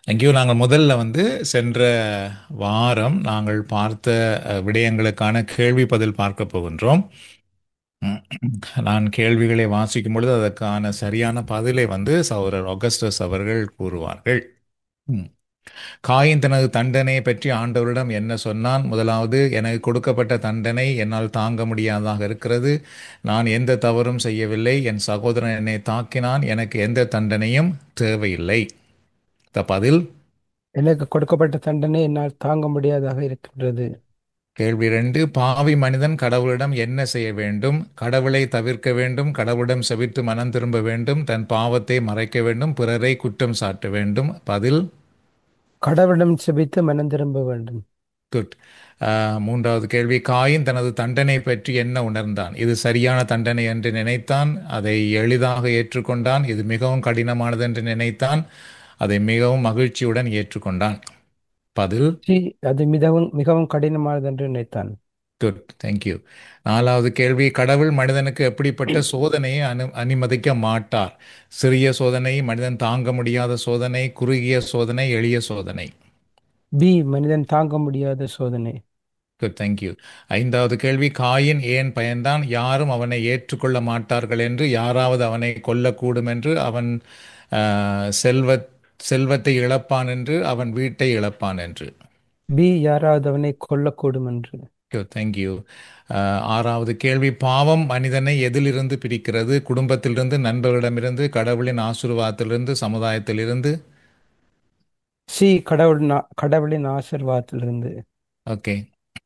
அங்கேயோ நாங்கள் முதல்ல வந்து சென்ற வாரம் நாங்கள் பார்த்த அஹ், விடயங்களுக்கான கேள்வி பதில் பார்க்க போகின்றோம் ம். நான் கேள்விகளை வாசிக்கும் பொழுது அதற்கான சரியான பதிலை வந்து சகோதரர் ஆகஸ்டஸ் அவர்கள் கூறுவார்கள் ம். காயின் தனது தண்டனை பற்றி ஆண்டவரிடம் என்ன சொன்னான் முதலாவது எனக்கு கொடுக்கப்பட்ட தண்டனை என்னால் தாங்க முடியாததாக இருக்கிறது நான் எந்த தவறும் செய்யவில்லை என் சகோதரன் என்னை தாக்கினான் எனக்கு எந்த தண்டனையும் தேவையில்லை த பதில் எனக்கு கொடுக்கப்பட்ட தண்டனை என்னால் தாங்க முடியாதாக இருக்கின்றது கேள்வி ரெண்டு பாவி மனிதன் கடவுளிடம் என்ன செய்ய வேண்டும் கடவுளை தவிர்க்க வேண்டும் கடவுளிடம் செவித்து மனம் திரும்ப வேண்டும் தன் பாவத்தை மறைக்க வேண்டும் பிறரை குற்றம் சாட்ட வேண்டும் பதில் கடவுளிடம் செபித்து மனம் திரும்ப வேண்டும் குட் மூன்றாவது கேள்வி காயின் தனது தண்டனை பற்றி என்ன உணர்ந்தான் இது சரியான தண்டனை என்று நினைத்தான் அதை எளிதாக ஏற்றுக்கொண்டான் இது மிகவும் கடினமானது என்று நினைத்தான் அதை மிகவும் மகிழ்ச்சியுடன் ஏற்றுக்கொண்டான் பதில் சி அது மிகவும் மிகவும் கடினமானது என்று நினைத்தான் குட் தேங்க்யூ நாலாவது கேள்வி கடவுள் மனிதனுக்கு எப்படிப்பட்ட சோதனையை அனு அனுமதிக்க மாட்டார் சிறிய சோதனை மனிதன் தாங்க முடியாத சோதனை குறுகிய சோதனை எளிய சோதனை பி மனிதன் தாங்க முடியாத சோதனை குட் தேங்க்யூ ஐந்தாவது கேள்வி காயின் ஏன் பயந்தான் யாரும் அவனை ஏற்றுக்கொள்ள மாட்டார்கள் என்று யாராவது அவனை கொல்லக்கூடும் என்று அவன் ஆஹ், செல்வ செல்வத்தை இழப்பான் என்று அவன் வீட்டை இழப்பான் என்று பி யாராவது அவனை கொல்லக்கூடும் என்று தேங்க்யூ ஆறாவது கேள்வி பாவம் மனிதனை எதிலிருந்து பிரிக்கிறது குடும்பத்திலிருந்து நண்பர்களிடமிருந்து கடவுளின் ஆசீர்வாதத்திலிருந்து சமுதாயத்திலிருந்து சி கடவுள் கடவுளின் ஆசிர்வாதத்திலிருந்து ஓகே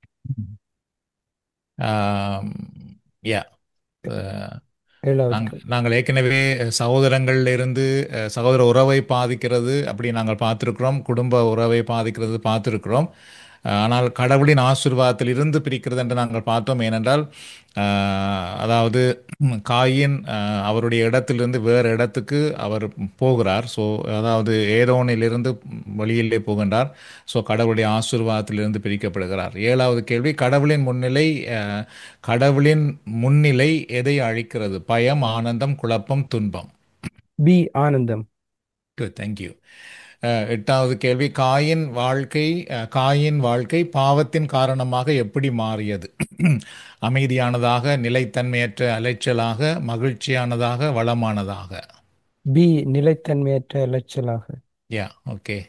யா ஏழாவது நாங்கள் நாங்கள் ஏற்கனவே சகோதரங்கள்ல இருந்து அஹ், சகோதர உறவை பாதிக்கிறது அப்படி நாங்கள் பார்த்துருக்குறோம் குடும்ப உறவை பாதிக்கிறது பார்த்துருக்குறோம் அஹ், ஆனால் கடவுளின் ஆசீர்வாதத்தில் இருந்து பிரிக்கிறது என்று நாங்கள் பார்த்தோம் ஏனென்றால் அஹ், அதாவது ம், காயின் அஹ், அவருடைய இடத்திலிருந்து வேறு இடத்துக்கு அவர் போகிறார் ஸோ அதாவது ஏதோனிலிருந்து வெளியிலே போகின்றார் ஸோ கடவுளுடைய ஆசீர்வாதத்திலிருந்து பிரிக்கப்படுகிறார் ஏழாவது கேள்வி கடவுளின் முன்னிலை அஹ், கடவுளின் முன்னிலை எதை அழிக்கிறது பயம் ஆனந்தம் குழப்பம் துன்பம் பி ஆனந்தம் குட் தேங்க்யூ எட்டாவது கேள்வி காயின் வாழ்க்கை அஹ், காயின் வாழ்க்கை பாவத்தின் காரணமாக எப்படி மாறியது அமைதியானதாக நிலைத்தன்மையற்ற அலைச்சலாக மகிழ்ச்சியானதாக வளமானதாக பி நிலைத்தன்மையற்ற இளைச்சலாக யா ஓகே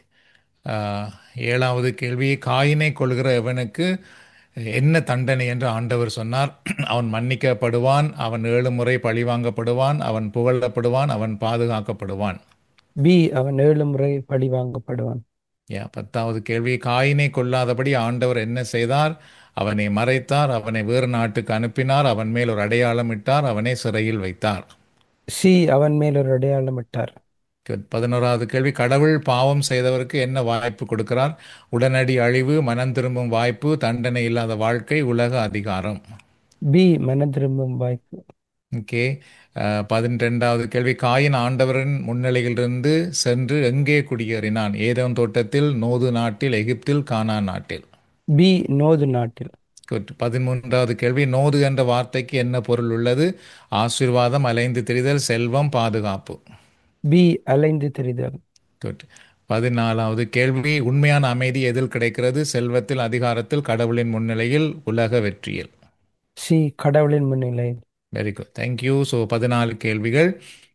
ஏழாவது கேள்வி காயினை கொள்கிற எவனுக்கு என்ன தண்டனை என்று ஆண்டவர் சொன்னார் அவன் மன்னிக்கப்படுவான் அவன் ஏழு முறை பழிவாங்கப்படுவான் அவன் புகழப்படுவான் அவன் பாதுகாக்கப்படுவான் பி அவன் ஏழு முறை பழி வாங்கப்படுவான் யா பத்தாவது கேள்வி காயினை கொல்லாதபடி ஆண்டவர் என்ன செய்தார் அவனை மறைத்தார் அவனை வேறு நாட்டுக்கு அனுப்பினார் அவன் மேல் ஒரு அடையாளம் இட்டார் அவனை சிறையில் வைத்தார் சி அவன் மேல் ஒரு அடையாளம் இட்டார் Good. பதினோராவது கேள்வி கடவுள் பாவம் செய்தவருக்கு என்ன வாய்ப்பு கொடுக்கிறார் உடனடி அழிவு மனம் திரும்பும் வாய்ப்பு தண்டனை இல்லாத வாழ்க்கை உலக அதிகாரம் பி மனம் திரும்பும் வாய்ப்பு ஓகே பதினெண்டாவது கேள்வி காயின் ஆண்டவரின் முன்னிலையிலிருந்து சென்று எங்கே குடியேறினான் ஏதோன் தோட்டத்தில் நோது நாட்டில் எகிப்தில் கானா நாட்டில் பி நோது நாட்டில் குட் பதிமூன்றாவது கேள்வி நோது என்ற வார்த்தைக்கு என்ன பொருள் உள்ளது ஆசீர்வாதம் அலைந்து திரிதல் செல்வம் பாதுகாப்பு பி அலைந்து தெரிதல் குட் பதினாலாவது கேள்வி உண்மையான அமைதி எதில் கிடைக்கிறது செல்வத்தில் அதிகாரத்தில் கடவுளின் முன்னிலையில் உலக வெற்றியில் சி கடவுளின் முன்னிலை வெரி குட் தேங்க்யூ ஸோ பதினாலு கேள்விகள்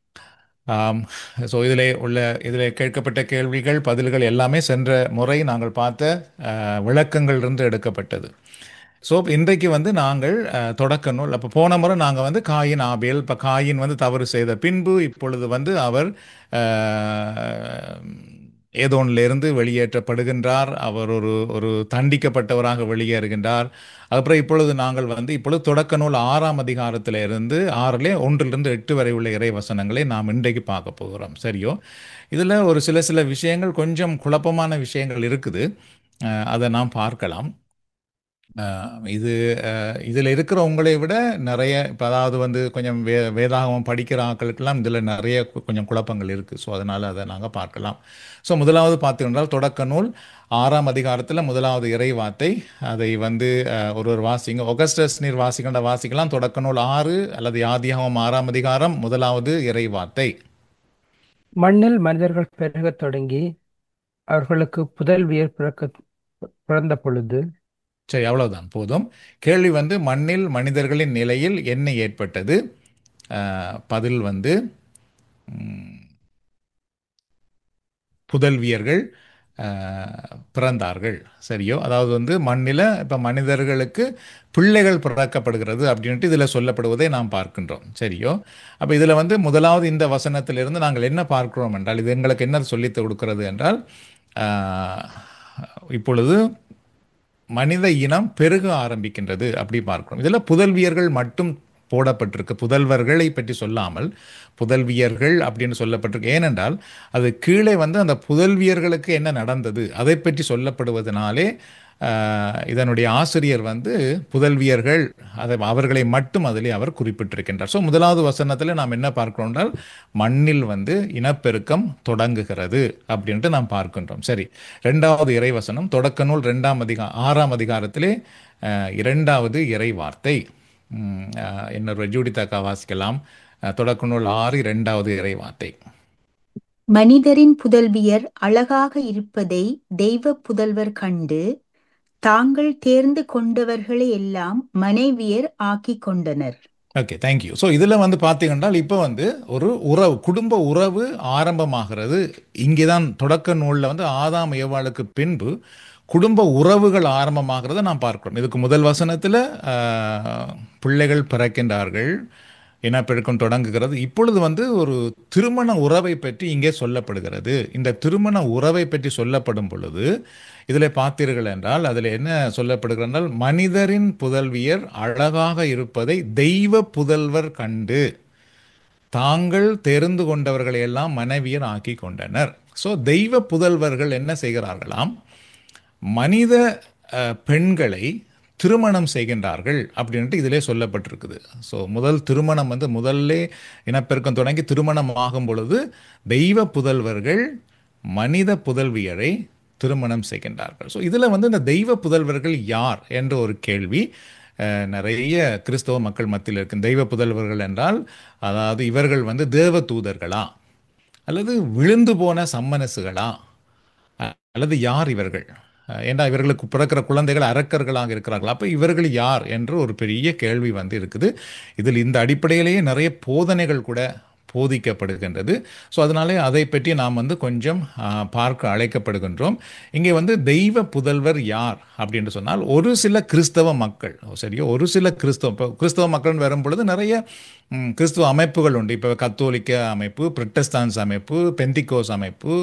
ஸோ இதில் உள்ள இதில் கேட்கப்பட்ட கேள்விகள் பதில்கள் எல்லாமே சென்ற முறை நாங்கள் பார்த்த அஹ், விளக்கங்களிலிருந்து எடுக்கப்பட்டது ஸோ இன்றைக்கு வந்து நாங்கள் அஹ், தொடக்க நூல் அப்போ போன முறை நாங்கள் வந்து காயின் ஆபேல் இப்போ காயின் வந்து தவறு செய்த பின்பு இப்பொழுது வந்து அவர் அஹ், ஏதோனிலிருந்து வெளியேற்றப்படுகின்றார் அவர் ஒரு ஒரு தண்டிக்கப்பட்டவராக வெளியேறுகின்றார் அப்புறம் இப்பொழுது நாங்கள் வந்து இப்பொழுது தொடக்க நூல் ஆறாம் அதிகாரத்தில் இருந்து ஆறிலே ஒன்றிலிருந்து எட்டு வரை உள்ள இறை வசனங்களை நாம் இன்றைக்கு பார்க்க போகிறோம் சரியோ இதில் ஒரு சில சில விஷயங்கள் கொஞ்சம் குழப்பமான விஷயங்கள் இருக்குது அஹ், அதை நாம் பார்க்கலாம் அஹ், இது இதில் இருக்கிற உங்களை விட நிறைய இப்போ அதாவது வந்து கொஞ்சம் வே வேதாகமம் படிக்கிற ஆட்களுக்கெல்லாம் இதில் நிறைய கு- கொஞ்சம் குழப்பங்கள் இருக்குது ஸோ அதனால் அதை நாங்கள் பார்க்கலாம் ஸோ முதலாவது பார்த்தீங்கன்றால் தொடக்க நூல் ஆறாம் அதிகாரத்தில் முதலாவது இறை வார்த்தை அதை வந்து அஹ், ஒரு ஒரு வாசிங்க ஒகஸ்டஸ் நீர் வாசிக்கின்ற வாசிக்கலாம் தொடக்க நூல் ஆறு அல்லது ஆதியாகமம் ஆறாம் அதிகாரம் முதலாவது இறை வார்த்தை மண்ணில் மனிதர்கள் பெருகத் தொடங்கி அவர்களுக்கு புதல்வியர் பிறக்க பிறந்த பொழுது சரி அவ்வளவுதான் போதும் கேள்வி வந்து மண்ணில் மனிதர்களின் நிலையில் என்ன ஏற்பட்டது அஹ், பதில் வந்து ம், புதல்வியர்கள் அஹ், பிறந்தார்கள் சரியோ அதாவது வந்து மண்ணில் இப்போ மனிதர்களுக்கு பிள்ளைகள் பிறக்கப்படுகிறது அப்படின்ட்டு இதில் சொல்லப்படுவதை நாம் பார்க்கின்றோம் சரியோ அப்போ இதில் வந்து முதலாவது இந்த வசனத்திலிருந்து நாங்கள் என்ன பார்க்கிறோம் என்றால் இது எங்களுக்கு என்ன சொல்லித் கொடுக்கிறது என்றால் அஹ், இப்பொழுது மனித இனம் பெருக ஆரம்பிக்கின்றது அப்படி பார்க்கிறோம் இதில் புதல்வியர்கள் மட்டும் போடப்பட்டிருக்கு புதல்வர்களை பற்றி சொல்லாமல் புதல்வியர்கள் அப்படின்னு சொல்லப்பட்டிருக்கு ஏனென்றால் அது கீழே வந்து அந்த புதல்வியர்களுக்கு என்ன நடந்தது அதை பற்றி சொல்லப்படுவதனாலே ஆஹ், இதனுடைய ஆசிரியர் வந்து புதல்வியர்கள் அதை அவர்களை மட்டும் அதிலே அவர் குறிப்பிட்டிருக்கின்றார் ஸோ முதலாவது வசனத்தில் நாம் என்ன பார்க்கிறோம் என்றால் மண்ணில் வந்து இனப்பெருக்கம் தொடங்குகிறது அப்படின்ட்டு நாம் பார்க்கின்றோம் சரி ரெண்டாவது இறைவசனம் தொடக்க நூல் ரெண்டாம் அதிகா ஆறாம் அதிகாரத்திலே அஹ், இரண்டாவது இறை வார்த்தை ம், அஹ், இன்னொரு ஜூடிதாக்கா வாசிக்கலாம் அஹ், தொடக்க நூல் ஆறு இரண்டாவது இறை வார்த்தை மனிதரின் புதல்வியர் அழகாக இருப்பதை தெய்வ புதல்வர் கண்டு தாங்கள் தேர்ந்து கொண்டவர்களை எல்லாம் மனைவியர் ஆக்கிக் கொண்டனர் ஓகே தேங்க்யூ ஸோ இதில் வந்து பார்த்தீங்கன்னா இப்போ வந்து ஒரு உறவு குடும்ப உறவு ஆரம்பமாகிறது இங்கே தான் தொடக்க நூலில் வந்து ஆதாம் ஏவாளுக்கு பின்பு குடும்ப உறவுகள் ஆரம்பமாகிறத நாம் பார்க்கிறோம் இதுக்கு முதல் வசனத்தில் பிள்ளைகள் பிறக்கின்றார்கள் இனப்பெருக்கம் தொடங்குகிறது இப்பொழுது வந்து ஒரு திருமண உறவை பற்றி இங்கே சொல்லப்படுகிறது இந்த திருமண உறவை பற்றி சொல்லப்படும் பொழுது இதில் பார்த்தீர்கள் என்றால் அதில் என்ன சொல்லப்படுகிறது என்றால் மனிதரின் புதல்வியர் அழகாக இருப்பதை தெய்வ புதல்வர் கண்டு தாங்கள் தெரிந்து கொண்டவர்களை எல்லாம் மனைவியர் ஆக்கி கொண்டனர் ஸோ தெய்வ புதல்வர்கள் என்ன செய்கிறார்களாம் மனித அஹ், பெண்களை திருமணம் செய்கின்றார்கள் அப்படின்ட்டு இதிலே சொல்லப்பட்டிருக்குது ஸோ முதல் திருமணம் வந்து முதல்ல இனப்பெருக்கம் தொடங்கி திருமணம் ஆகும் பொழுது தெய்வ புதல்வர்கள் மனித புதல்வியரை திருமணம் செய்கின்றார்கள் ஸோ இதில் வந்து இந்த தெய்வ புதல்வர்கள் யார் என்ற ஒரு கேள்வி அஹ், நிறைய கிறிஸ்தவ மக்கள் மத்தியில் இருக்கு தெய்வ புதல்வர்கள் என்றால் அதாவது இவர்கள் வந்து தேவ தூதர்களா அல்லது விழுந்து போன சம்மனசுகளா அ- அல்லது யார் இவர்கள் அஹ் ஏண்டா இவர்களுக்கு பிறக்கிற குழந்தைகள் அரக்கர்களாக இருக்கிறார்கள் அப்போ இவர்கள் யார் என்று ஒரு பெரிய கேள்வி வந்து இருக்குது இதில் இந்த அடிப்படையிலேயே நிறைய போதனைகள் கூட போதிக்கப்படுகின்றது ஸோ அதனாலே அதை பற்றி நாம் வந்து கொஞ்சம் ஆ, பார்க்க அழைக்கப்படுகின்றோம் இங்கே வந்து தெய்வ புதல்வர் யார் அப்படின்னு சொன்னால் ஒரு சில கிறிஸ்தவ மக்கள் ஓ, சரியோ ஒரு சில கிறிஸ்தவ இப்போ கிறிஸ்தவ மக்கள்னு வரும் பொழுது நிறைய ம், கிறிஸ்துவ அமைப்புகள் உண்டு இப்போ கத்தோலிக்க அமைப்பு பிரிட்டஸ்தான்ஸ் அமைப்பு பெந்திகோஸ் அமைப்பு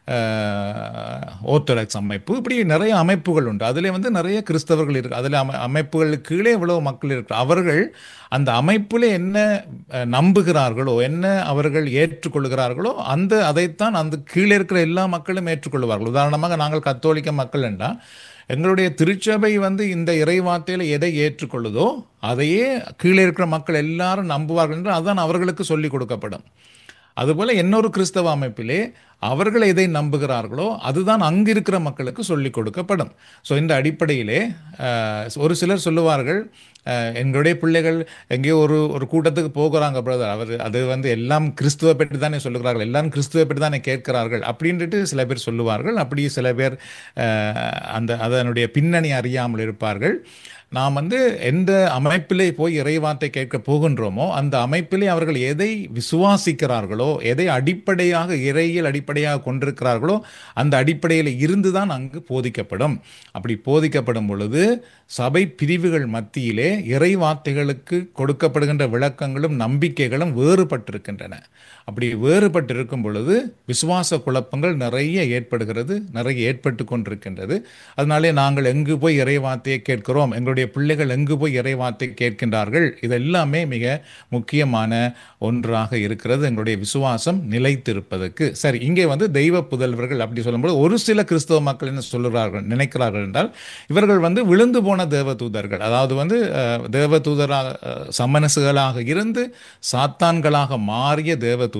ஓர்த்தடாக்ஸ் அமைப்பு இப்படி நிறைய அமைப்புகள் உண்டு அதில் வந்து நிறைய கிறிஸ்தவர்கள் இருக்கு அதில் அமை அமைப்புகளுக்கு கீழே இவ்வளவு மக்கள் இருக்கு அவர்கள் அந்த அமைப்பில் என்ன அஹ், நம்புகிறார்களோ என்ன அவர்கள் ஏற்றுக்கொள்கிறார்களோ அந்த அதைத்தான் அந்த கீழே இருக்கிற எல்லா மக்களும் ஏற்றுக்கொள்வார்கள் உதாரணமாக நாங்கள் கத்தோலிக்க மக்கள் என்றால் எங்களுடைய திருச்சபை வந்து இந்த இறைவார்த்தையில் எதை ஏற்றுக்கொள்ளுதோ அதையே கீழே இருக்கிற மக்கள் எல்லாரும் நம்புவார்கள் என்று அதான் அவர்களுக்கு சொல்லிக் கொடுக்கப்படும் அதுபோல இன்னொரு கிறிஸ்தவ அமைப்பிலே அவர்கள் எதை நம்புகிறார்களோ அதுதான் அங்கு இருக்கிற மக்களுக்கு சொல்லிக் கொடுக்கப்படும் ஸோ இந்த அடிப்படையிலே அஹ், ஒரு சிலர் சொல்லுவார்கள் அஹ், எங்களுடைய பிள்ளைகள் எங்கேயோ ஒரு ஒரு கூட்டத்துக்கு போகிறாங்க பிரதர் அவர் அது வந்து எல்லாம் கிறிஸ்துவ பற்றி தானே சொல்லுகிறார்கள் எல்லாரும் கிறிஸ்துவ பற்றி தானே கேட்கிறார்கள் அப்படின்ட்டு சில பேர் சொல்லுவார்கள் அப்படி சில பேர் அஹ், அந்த அதனுடைய பின்னணி அறியாமல் இருப்பார்கள் நாம் வந்து எந்த அமைப்பிலே போய் இறைவார்த்தை கேட்க போகின்றோமோ அந்த அமைப்பிலே அவர்கள் எதை விசுவாசிக்கிறார்களோ எதை அடிப்படையாக இறையில் அடிப்படையாக கொண்டிருக்கிறார்களோ அந்த அடிப்படையில் இருந்து தான் அங்கு போதிக்கப்படும் அப்படி போதிக்கப்படும் பொழுது சபை பிரிவுகள் மத்தியிலே இறைவார்த்தைகளுக்கு கொடுக்கப்படுகின்ற விளக்கங்களும் நம்பிக்கைகளும் வேறுபட்டிருக்கின்றன அப்படி வேறுபட்டு இருக்கும் பொழுது விசுவாச குழப்பங்கள் நிறைய ஏற்படுகிறது நிறைய ஏற்பட்டு கொண்டிருக்கின்றது அதனாலே நாங்கள் எங்கு போய் இறைவார்த்தையை கேட்கிறோம் எங்களுடைய பிள்ளைகள் எங்கு போய் இறைவார்த்தை கேட்கின்றார்கள் இதெல்லாமே மிக முக்கியமான ஒன்றாக இருக்கிறது எங்களுடைய விசுவாசம் நிலைத்திருப்பதற்கு சரி இங்கே வந்து தெய்வ புதல்வர்கள் அப்படி சொல்லும்போது ஒரு சில கிறிஸ்தவ மக்கள் என்ன சொல்லுகிறார்கள் நினைக்கிறார்கள் என்றால் இவர்கள் வந்து விழுந்து போன தேவதூதர்கள் அதாவது வந்து அஹ், தேவதூதராக அஹ், சமனசுகளாக இருந்து சாத்தான்களாக மாறிய தேவதூதர்கள்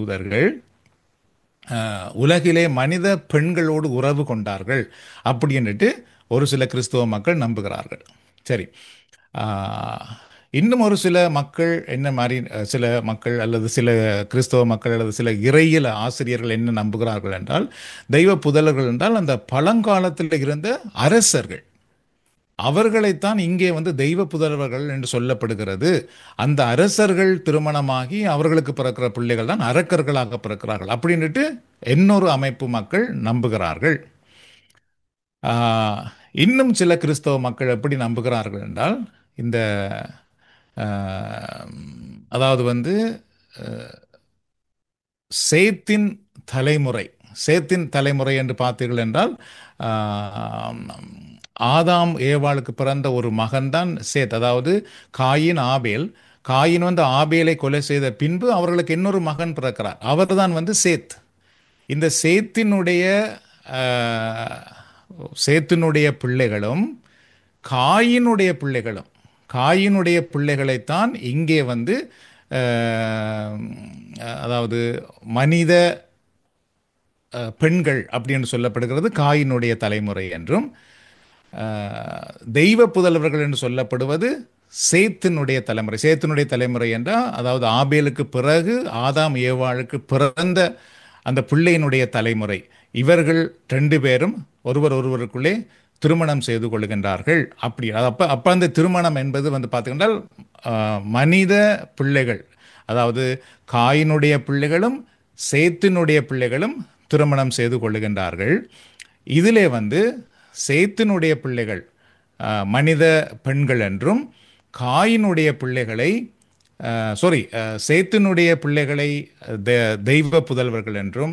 அஹ், உலகிலே மனித பெண்களோடு உறவு கொண்டார்கள் அப்படின்னுட்டு ஒரு சில கிறிஸ்தவ மக்கள் நம்புகிறார்கள் சரி ஆஹ், இன்னும் ஒரு சில மக்கள் என்ன மாதிரி அஹ், சில மக்கள் அல்லது சில கிறிஸ்தவ மக்கள் அல்லது சில இறையியல் ஆசிரியர்கள் என்ன நம்புகிறார்கள் என்றால் தெய்வ புதல்வர்கள் என்றால் அந்த பழங்காலத்தில் இருந்த அரசர்கள் அவர்களைத்தான் இங்கே வந்து தெய்வ புதல்வர்கள் என்று சொல்லப்படுகிறது அந்த அரசர்கள் திருமணமாகி அவர்களுக்கு பிறக்கிற பிள்ளைகள் தான் அரக்கர்களாக பிறக்கிறார்கள் அப்படின்ட்டு இன்னொரு அமைப்பு மக்கள் நம்புகிறார்கள் ஆஹ், இன்னும் சில கிறிஸ்தவ மக்கள் எப்படி நம்புகிறார்கள் என்றால் இந்த ஆஹ், அதாவது வந்து அஹ், சேத்தின் தலைமுறை சேத்தின் தலைமுறை என்று பார்த்தீர்கள் என்றால் ஆஹ், ஆதாம் ஏவாளுக்கு பிறந்த ஒரு மகன்தான் சேத் அதாவது காயின் ஆபேல் காயின் வந்து ஆபேலை கொலை செய்த பின்பு அவர்களுக்கு இன்னொரு மகன் பிறக்கிறார் அவர்தான் வந்து சேத் இந்த சேத்தினுடைய ஆஹ், சேத்தினுடைய பிள்ளைகளும் காயினுடைய பிள்ளைகளும் காயினுடைய பிள்ளைகளைத்தான் இங்கே வந்து ஆஹ், அதாவது மனித அஹ், பெண்கள் அப்படின்னு சொல்லப்படுகிறது காயினுடைய தலைமுறை என்றும் அஹ், தெய்வ புதல்வர்கள் என்று சொல்லப்படுவது சேத்தினுடைய தலைமுறை சேத்தினுடைய தலைமுறை என்றால் அதாவது ஆபேலுக்கு பிறகு ஆதாம் ஏவாளுக்கு பிறந்த அந்த பிள்ளையினுடைய தலைமுறை இவர்கள் ரெண்டு பேரும் ஒருவர் ஒருவருக்குள்ளே திருமணம் செய்து கொள்கின்றார்கள் அப்படி அப்போ அப்போ அந்த திருமணம் என்பது வந்து பார்த்தீங்கன்னா அஹ், மனித பிள்ளைகள் அதாவது காயினுடைய பிள்ளைகளும் சேத்தினுடைய பிள்ளைகளும் திருமணம் செய்து கொள்ளுகின்றார்கள் இதிலே வந்து சேத்தினுடைய பிள்ளைகள் அஹ், மனித பெண்கள் என்றும் காயினுடைய பிள்ளைகளை சாரி சேத்தினுடைய பிள்ளைகளை தெ- தெய்வ புதல்வர்கள் என்றும்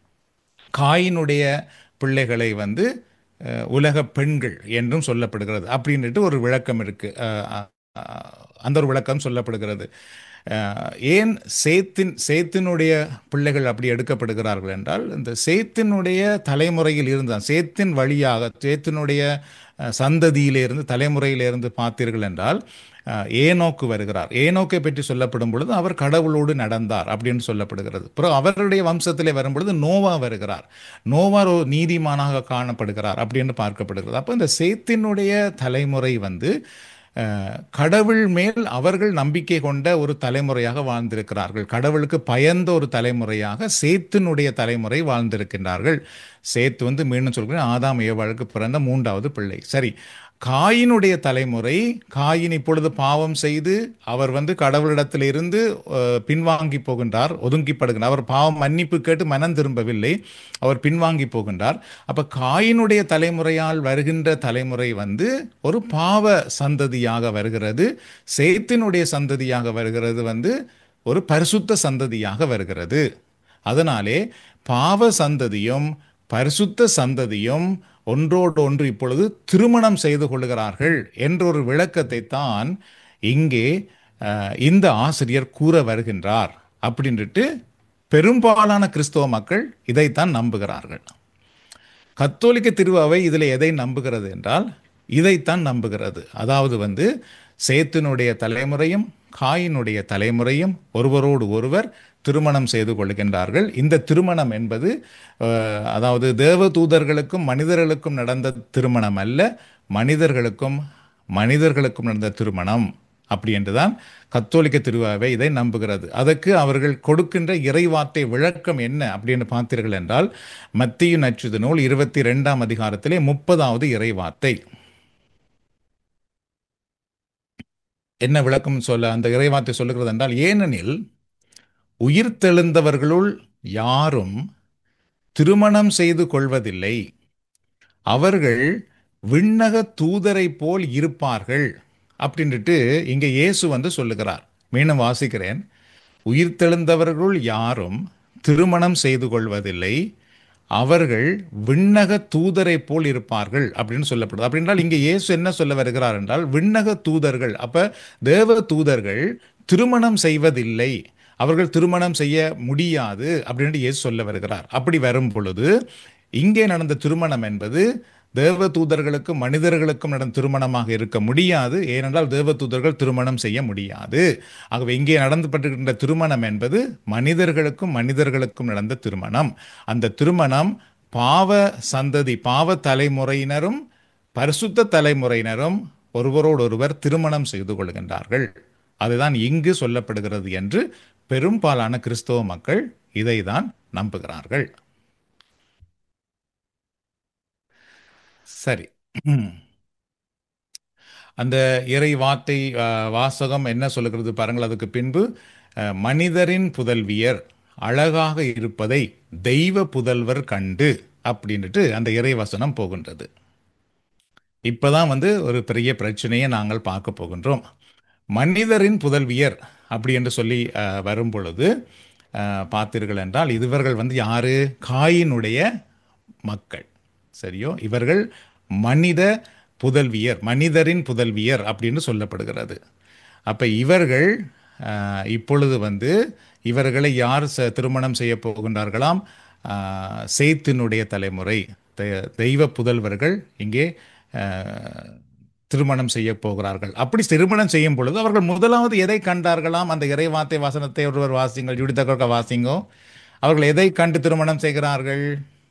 காயினுடைய பிள்ளைகளை வந்து அஹ், உலக பெண்கள் என்றும் சொல்லப்படுகிறது அப்படின்ட்டு ஒரு விளக்கம் இருக்கு அஹ், அஹ், அந்த ஒரு விளக்கம் சொல்லப்படுகிறது அஹ், ஏன் சேத்தின் சேத்தினுடைய பிள்ளைகள் அப்படி எடுக்கப்படுகிறார்கள் என்றால் இந்த சேத்தினுடைய தலைமுறையில் இருந்தால் சேத்தின் வழியாக சேத்தினுடைய அஹ், சந்ததியிலிருந்து தலைமுறையிலிருந்து பார்த்தீர்கள் என்றால் அஹ், ஏனோக்கு வருகிறார் ஏனோக்கை பற்றி சொல்லப்படும் பொழுது அவர் கடவுளோடு நடந்தார் அப்படின்னு சொல்லப்படுகிறது அப்புறம் அவருடைய வம்சத்திலே வரும் பொழுது நோவா வருகிறார் நோவா ஒரு நீதிமானாக காணப்படுகிறார் அப்படின்னு பார்க்கப்படுகிறது அப்போ இந்த சேத்தினுடைய தலைமுறை வந்து அஹ், கடவுள் மேல் அவர்கள் நம்பிக்கை கொண்ட ஒரு தலைமுறையாக வாழ்ந்திருக்கிறார்கள் கடவுளுக்கு பயந்த ஒரு தலைமுறையாக சேத்தினுடைய தலைமுறை வாழ்ந்திருக்கின்றார்கள் சேத்து வந்து மீண்டும் சொல்கிறேன் ஆதாம் ஏவாளுக்கு பிறந்த மூன்றாவது பிள்ளை சரி காயினுடைய தலைமுறை காயின் இப்பொழுது பாவம் செய்து அவர் வந்து கடவுளிடத்திலிருந்து அஹ், பின்வாங்கி போகின்றார் ஒதுங்கிப்படுகின்றார் அவர் பாவம் மன்னிப்பு கேட்டு மனம் திரும்பவில்லை அவர் பின்வாங்கி போகின்றார் அப்ப காயினுடைய தலைமுறையால் வருகின்ற தலைமுறை வந்து ஒரு பாவ சந்ததியாக வருகிறது சேத்தினுடைய சந்ததியாக வருகிறது வந்து ஒரு பரிசுத்த சந்ததியாக வருகிறது அதனாலே பாவ சந்ததியும் பரிசுத்த சந்ததியும் ஒன்றோடு ஒன்று இப்பொழுது திருமணம் செய்து கொள்கிறார்கள் என்ற ஒரு விளக்கத்தை தான் இங்கே அஹ், இந்த ஆசிரியர் கூற வருகின்றார் அப்படின்ட்டு பெரும்பாலான கிறிஸ்தவ மக்கள் இதைத்தான் நம்புகிறார்கள் கத்தோலிக்க திருவாவை இதில் எதை நம்புகிறது என்றால் இதைத்தான் நம்புகிறது அதாவது வந்து சேத்தினுடைய தலைமுறையும் காயினுடைய தலைமுறையும் ஒருவரோடு ஒருவர் திருமணம் செய்து கொள்கின்றார்கள் இந்த திருமணம் என்பது அஹ், அதாவது தேவ தூதர்களுக்கும் மனிதர்களுக்கும் நடந்த திருமணம் அல்ல மனிதர்களுக்கும் மனிதர்களுக்கும் நடந்த திருமணம் அப்படி என்றுதான் கத்தோலிக்க திருவாவை இதை நம்புகிறது அதற்கு அவர்கள் கொடுக்கின்ற இறைவார்த்தை விளக்கம் என்ன அப்படின்னு பார்த்தீர்கள் என்றால் மத்திய நச்சுது நூல் இருபத்தி ரெண்டாம் அதிகாரத்திலே முப்பதாவது இறைவார்த்தை என்ன விளக்கம் சொல்ல அந்த இறைவார்த்தை சொல்லுகிறது என்றால் ஏனெனில் உயிர்த்தெழுந்தவர்களுள் யாரும் திருமணம் செய்து கொள்வதில்லை அவர்கள் விண்ணக தூதரை போல் இருப்பார்கள் அப்படின்ட்டு இங்கே இயேசு வந்து சொல்லுகிறார் மீண்டும் வாசிக்கிறேன் உயிர்த்தெழுந்தவர்களுள் யாரும் திருமணம் செய்து கொள்வதில்லை அவர்கள் விண்ணக தூதரை போல் இருப்பார்கள் அப்படின்னு சொல்லப்படுது அப்படின்றால் இங்கே இயேசு என்ன சொல்ல வருகிறார் என்றால் விண்ணக தூதர்கள் அப்ப தேவ தூதர்கள் திருமணம் செய்வதில்லை அவர்கள் திருமணம் செய்ய முடியாது அப்படின்னு இயேசு சொல்ல வருகிறார் அப்படி வரும் பொழுது இங்கே நடந்த திருமணம் என்பது தேவ தூதர்களுக்கும் மனிதர்களுக்கும் நடந்த திருமணமாக இருக்க முடியாது ஏனென்றால் தேவ தூதர்கள் திருமணம் செய்ய முடியாது ஆகவே இங்கே நடந்துபட்டிருக்கின்ற திருமணம் என்பது மனிதர்களுக்கும் மனிதர்களுக்கும் நடந்த திருமணம் அந்த திருமணம் பாவ சந்ததி பாவ தலைமுறையினரும் பரிசுத்த தலைமுறையினரும் ஒருவரோடொருவர் திருமணம் செய்து கொள்கின்றார்கள் அதுதான் இங்கு சொல்லப்படுகிறது என்று பெரும்பாலான கிறிஸ்தவ மக்கள் இதைதான் நம்புகிறார்கள் சரி அந்த இறை வார்த்தை அஹ், வாசகம் என்ன சொல்லுகிறது பாருங்கள் அதுக்கு பின்பு அஹ், மனிதரின் புதல்வியர் அழகாக இருப்பதை தெய்வ புதல்வர் கண்டு அப்படின்ட்டு அந்த இறை வசனம் போகின்றது இப்பதான் வந்து ஒரு பெரிய பிரச்சனையை நாங்கள் பார்க்க போகின்றோம் மனிதரின் புதல்வியர் அப்படி என்று சொல்லி அஹ், வரும் பொழுது அஹ், பார்த்தீர்கள் என்றால் இவர்கள் வந்து யாரு காயினுடைய மக்கள் சரியோ இவர்கள் மனித புதல்வியர் மனிதரின் புதல்வியர் அப்படின்னு சொல்லப்படுகிறது அப்ப இவர்கள் அஹ், இப்பொழுது வந்து இவர்களை யார் ச- திருமணம் செய்ய போகின்றார்களாம் அஹ், சேத்தினுடைய தலைமுறை தெ- தெய்வ புதல்வர்கள் இங்கே அஹ், திருமணம் செய்ய போகிறார்கள் அப்படி திருமணம் செய்யும் பொழுது அவர்கள் முதலாவது எதை கண்டார்களாம் அந்த இறை வார்த்தை வசனத்தை ஒருவர் வாசிங்கள் ஜுடித்தக்க வாசிங்கோ அவர்கள் எதை கண்டு திருமணம் செய்கிறார்கள்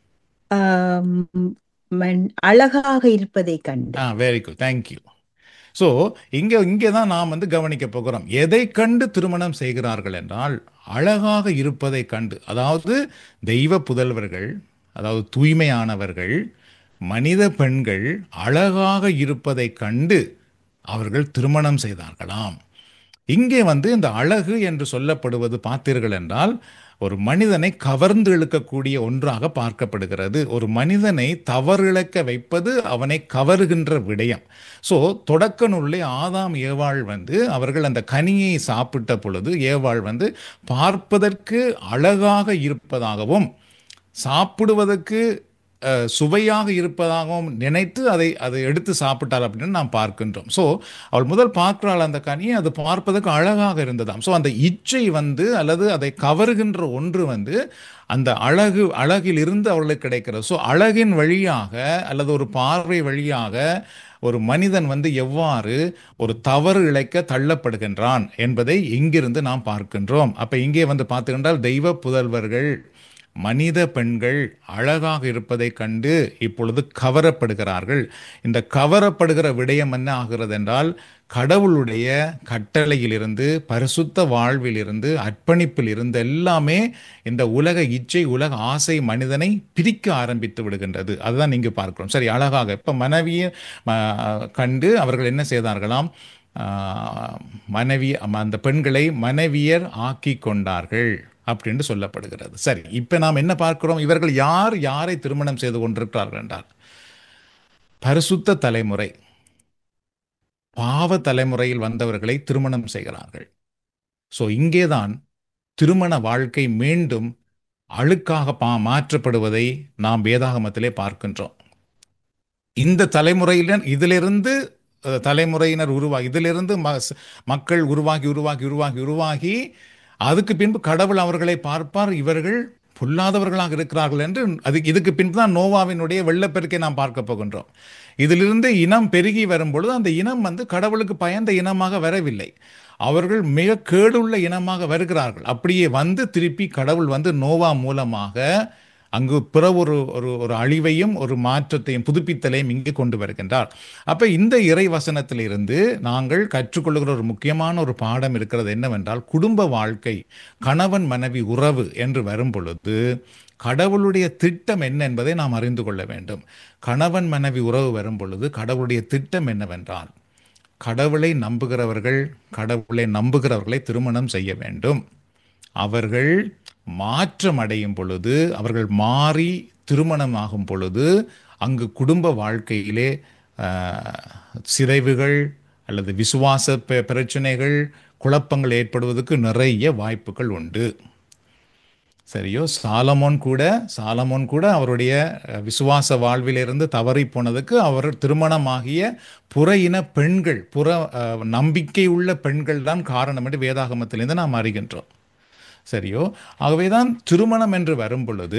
ஆம், மன்- அழகாக இருப்பதை கண்டு ah very good thank you so இங்கே இங்கே தான் நாம் வந்து கவனிக்க போகிறோம் எதை கண்டு திருமணம் செய்கிறார்கள் என்றால் அழகாக இருப்பதை கண்டு அதாவது தெய்வ புதல்வர்கள் அதாவது தூய்மையானவர்கள் மனித பெண்கள் அழகாக இருப்பதை கண்டு அவர்கள் திருமணம் செய்தார்களாம் இங்கே வந்து இந்த அழகு என்று சொல்லப்படுவது பார்த்தீர்கள் என்றால் ஒரு மனிதனை கவர்ந்து இழுக்கக்கூடிய ஒன்றாக பார்க்கப்படுகிறது ஒரு மனிதனை தவறிழக்க வைப்பது அவனை கவருகின்ற விடயம் ஸோ தொடக்க நூலிலே ஆதாம் ஏவாள் வந்து அவர்கள் அந்த கனியை சாப்பிட்ட பொழுது ஏவாள் வந்து பார்ப்பதற்கு அழகாக இருப்பதாகவும் சாப்பிடுவதற்கு அஹ், சுவையாக இருப்பதாகவும் நினைத்து அதை அதை எடுத்து சாப்பிட்டாள் அப்படின்னு நாம் பார்க்கின்றோம் ஸோ அவள் முதல் பார்க்கிறாள் அந்த கனியை அது பார்ப்பதற்கு அழகாக இருந்ததாம் ஸோ அந்த இச்சை வந்து அல்லது அதை கவருகின்ற ஒன்று வந்து அந்த அழகு அழகில் இருந்து அவளுக்கு கிடைக்கிறது ஸோ அழகின் வழியாக அல்லது ஒரு பார்வை வழியாக ஒரு மனிதன் வந்து எவ்வாறு ஒரு தவறு இழைக்க தள்ளப்படுகின்றான் என்பதை இங்கிருந்து நாம் பார்க்கின்றோம் அப்ப இங்கே வந்து பார்த்துக்கின்றால் தெய்வ புதல்வர்கள் மனித பெண்கள் அழகாக இருப்பதை கண்டு இப்பொழுது கவரப்படுகிறார்கள் இந்த கவரப்படுகிற விடயம் என்ன ஆகிறது என்றால் கடவுளுடைய கட்டளையிலிருந்து பரிசுத்த வாழ்விலிருந்து அர்ப்பணிப்பில் இருந்து எல்லாமே இந்த உலக இச்சை உலக ஆசை மனிதனை பிரிக்க ஆரம்பித்து விடுகின்றது அதுதான் இங்கு பார்க்கிறோம் சரி அழகாக இப்ப மனைவியை ம- கண்டு அவர்கள் என்ன செய்தார்களாம் ஆஹ், மனைவி அந்த பெண்களை மனைவியர் ஆக்கி கொண்டார்கள் அப்படின்னு சொல்லப்படுகிறது சரி இப்ப நாம் என்ன பார்க்கிறோம் இவர்கள் யார் யாரை திருமணம் செய்து கொண்டிருக்கிறார்கள் என்றால் பரிசுத்த தலைமுறை பாவ தலைமுறையில் வந்தவர்களை திருமணம் செய்கிறார்கள் ஸோ இங்கேதான் திருமண வாழ்க்கை மீண்டும் அழுக்காக பா மாற்றப்படுவதை நாம் வேதாகமத்திலே பார்க்கின்றோம் இந்த தலைமுறையினர் இதிலிருந்து அஹ், தலைமுறையினர் உருவாகி இதிலிருந்து ம- ஸ்- மக்கள் உருவாகி உருவாகி உருவாகி உருவாகி அதுக்கு பின்பு கடவுள் அவர்களை பார்ப்பார் இவர்கள் பொல்லாதவர்களாக இருக்கிறார்கள் என்று அது இதுக்கு பின்பு தான் நோவாவினுடைய வெள்ளப்பெருக்கை நாம் பார்க்க போகின்றோம் இதிலிருந்து இனம் பெருகி வரும்பொழுது அந்த இனம் வந்து கடவுளுக்கு பயந்த இனமாக வரவில்லை அவர்கள் மிக கேடுள்ள இனமாக வருகிறார்கள் அப்படியே வந்து திருப்பி கடவுள் வந்து நோவா மூலமாக அங்கு பிற ஒரு ஒரு ஒரு அழிவையும் ஒரு மாற்றத்தையும் புதுப்பித்தலையும் இங்கு கொண்டு வருகின்றார் அப்ப இந்த இறை வசனத்திலிருந்து நாங்கள் கற்றுக்கொள்ளுகிற ஒரு முக்கியமான ஒரு பாடம் இருக்கிறது என்னவென்றால் குடும்ப வாழ்க்கை கணவன் மனைவி உறவு என்று வரும் பொழுது கடவுளுடைய திட்டம் என்ன என்பதை நாம் அறிந்து கொள்ள வேண்டும் கணவன் மனைவி உறவு வரும் பொழுது கடவுளுடைய திட்டம் என்னவென்றால் கடவுளை நம்புகிறவர்கள் கடவுளை நம்புகிறவர்களை திருமணம் செய்ய வேண்டும் அவர்கள் மாற்றம் அடையும் பொழுது அவர்கள் மாறி திருமணமாகும் பொழுது அங்கு குடும்ப வாழ்க்கையிலே ஆஹ், சிதைவுகள் அல்லது விசுவாச பெ- பிரச்சனைகள் குழப்பங்கள் ஏற்படுவதற்கு நிறைய வாய்ப்புகள் உண்டு சரியோ சாலமோன் கூட சாலமோன் கூட அவருடைய அஹ், விசுவாச வாழ்விலிருந்து தவறி போனதுக்கு அவர் திருமணமாகிய புற இன பெண்கள் புற அஹ், நம்பிக்கை உள்ள பெண்கள் தான் காரணம் என்று வேதாகமத்திலிருந்து நாம் அறிகின்றோம் சரியோ ஆகவேதான் திருமணம் என்று வரும் பொழுது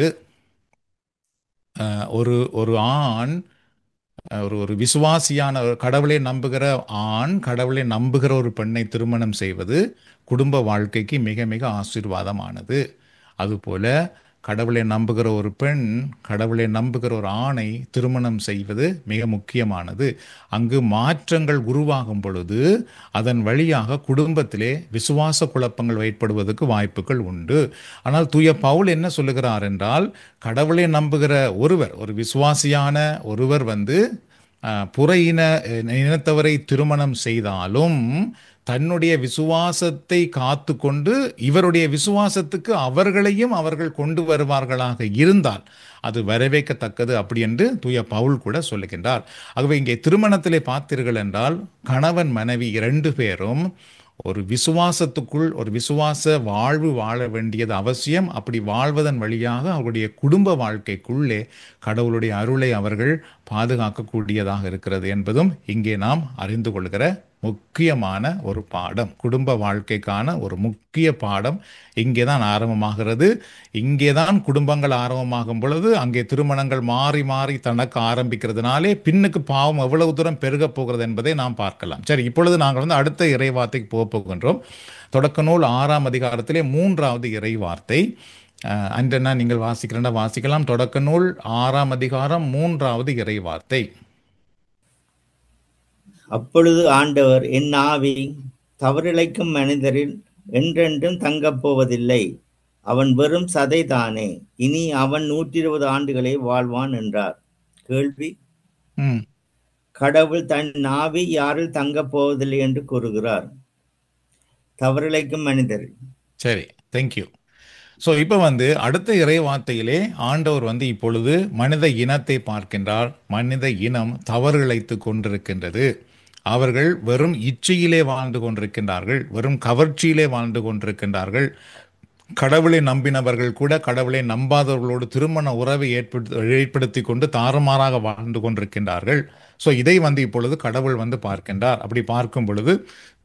அஹ், ஒரு ஒரு ஆண் அஹ், ஒரு ஒரு விசுவாசியான ஒரு கடவுளை நம்புகிற ஆண் கடவுளை நம்புகிற ஒரு பெண்ணை திருமணம் செய்வது குடும்ப வாழ்க்கைக்கு மிக மிக ஆசீர்வாதமானது அதுபோல கடவுளை நம்புகிற ஒரு பெண் கடவுளை நம்புகிற ஒரு ஆணை திருமணம் செய்வது மிக முக்கியமானது அங்கு மாற்றங்கள் உருவாகும் பொழுது அதன் வழியாக குடும்பத்திலே விசுவாச குழப்பங்கள் ஏற்படுவதற்கு வாய்ப்புகள் உண்டு ஆனால் தூய பவுல் என்ன சொல்லுகிறார் என்றால் கடவுளை நம்புகிற ஒருவர் ஒரு விசுவாசியான ஒருவர் வந்து அஹ், புற இன இனத்தவரை திருமணம் செய்தாலும் தன்னுடைய விசுவாசத்தை காத்து கொண்டு இவருடைய விசுவாசத்துக்கு அவர்களையும் அவர்கள் கொண்டு வருவார்களாக இருந்தால் அது வரவேற்கத்தக்கது அப்படி என்று தூய பவுல் கூட சொல்லுகின்றார் ஆகவே இங்கே திருமணத்திலே பார்த்தீர்கள் என்றால் கணவன் மனைவி இரண்டு பேரும் ஒரு விசுவாசத்துக்குள் ஒரு விசுவாச வாழ்வு வாழ வேண்டியது அவசியம் அப்படி வாழ்வதன் வழியாக அவருடைய குடும்ப வாழ்க்கைக்குள்ளே கடவுளுடைய அருளை அவர்கள் பாதுகாக்கக்கூடியதாக இருக்கிறது என்பதும் இங்கே நாம் அறிந்து கொள்கிற முக்கியமான ஒரு பாடம் குடும்ப வாழ்க்கைக்கான ஒரு முக்கிய பாடம் இங்கே தான் ஆரம்பமாகிறது இங்கே தான் குடும்பங்கள் ஆரம்பமாகும் பொழுது அங்கே திருமணங்கள் மாறி மாறி தனக்கு ஆரம்பிக்கிறதுனாலே பின்னுக்கு பாவம் எவ்வளவு தூரம் பெருகப் போகிறது என்பதை நாம் பார்க்கலாம் சரி இப்பொழுது நாங்கள் வந்து அடுத்த இறைவார்த்தைக்கு போக போகின்றோம் தொடக்க நூல் ஆறாம் அதிகாரத்திலே மூன்றாவது இறைவார்த்தை அஹ், அன்றென்னா நீங்கள் வாசிக்கிறேன்னா வாசிக்கலாம் தொடக்க நூல் ஆறாம் அதிகாரம் மூன்றாவது இறைவார்த்தை அப்பொழுது ஆண்டவர் என் ஆவி தவறிழைக்கும் மனிதரில் என்றென்றும் தங்கப் போவதில்லை அவன் வெறும் சதைதானே இனி அவன் நூற்றி இருபது ஆண்டுகளே வாழ்வான் என்றார் கேள்வி ம் கடவுள் தன் ஆவி யாரில் தங்கப் போவதில்லை என்று கூறுகிறார் தவறிழைக்கும் மனிதர் சரி தேங்க்யூ ஸோ இப்போ வந்து அடுத்த இறை வார்த்தையிலே ஆண்டவர் வந்து இப்பொழுது மனித இனத்தை பார்க்கின்றார் மனித இனம் தவறு இழைத்து கொண்டிருக்கின்றது அவர்கள் வெறும் இச்சையிலே வாழ்ந்து கொண்டிருக்கின்றார்கள் வெறும் கவர்ச்சியிலே வாழ்ந்து கொண்டிருக்கின்றார்கள் கடவுளை நம்பினவர்கள் கூட கடவுளை நம்பாதவர்களோடு திருமண உறவை ஏற்படுத்தி ஏற்படுத்தி கொண்டு தாறுமாறாக வாழ்ந்து கொண்டிருக்கின்றார்கள் ஸோ இதை வந்து இப்பொழுது கடவுள் வந்து பார்க்கின்றார் அப்படி பார்க்கும் பொழுது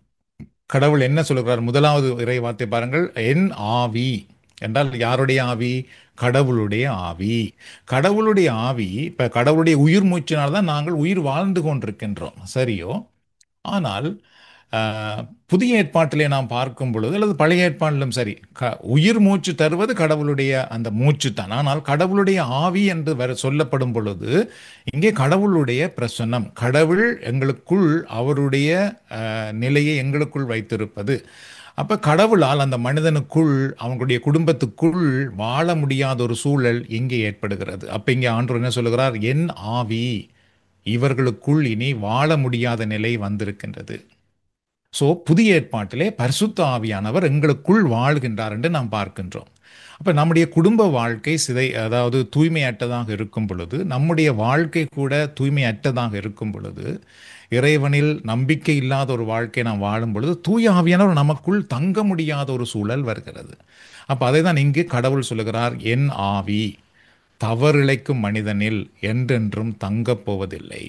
கடவுள் என்ன சொல்லுகிறார் முதலாவது இறை வார்த்தை பாருங்கள் என் ஆவி என்றால் யாருடைய ஆவி கடவுளுடைய ஆவி கடவுளுடைய ஆவி இப்ப கடவுளுடைய உயிர் மூச்சினால் தான் நாங்கள் உயிர் வாழ்ந்து கொண்டிருக்கின்றோம் சரியோ ஆனால் ஆஹ், புதிய ஏற்பாட்டிலே நாம் பார்க்கும் பொழுது அல்லது பழைய ஏற்பாட்டிலும் சரி க உயிர் மூச்சு தருவது கடவுளுடைய அந்த மூச்சு தான் ஆனால் கடவுளுடைய ஆவி என்று வர சொல்லப்படும் பொழுது இங்கே கடவுளுடைய பிரசன்னம் கடவுள் எங்களுக்குள் அவருடைய ஆஹ், நிலையை எங்களுக்குள் வைத்திருப்பது அப்ப கடவுளால் அந்த மனிதனுக்குள் அவங்களுடைய குடும்பத்துக்குள் வாழ முடியாத ஒரு சூழல் இங்கே ஏற்படுகிறது அப்ப இங்கே ஆண்டவர் என்ன சொல்லுகிறார் என் ஆவி இவர்களுக்குள் இனி வாழ முடியாத நிலை வந்திருக்கின்றது ஸோ புதிய ஏற்பாட்டிலே பரிசுத்த ஆவியானவர் எங்களுக்குள் வாழ்கின்றார் என்று நாம் பார்க்கின்றோம் அப்ப நம்முடைய குடும்ப வாழ்க்கை சிதை அதாவது தூய்மையற்றதாக இருக்கும் பொழுது நம்முடைய வாழ்க்கை கூட தூய்மையற்றதாக இருக்கும் பொழுது இறைவனில் நம்பிக்கை இல்லாத ஒரு வாழ்க்கை நாம் வாழும் பொழுது தூய ஆவியானவர் நமக்குள் தங்க முடியாத ஒரு சூழல் வருகிறது அப்ப அதை தான் இங்கு கடவுள் சொல்லுகிறார் என் ஆவி தவறிழைக்கும் மனிதனில் என்றென்றும் தங்கப் போவதில்லை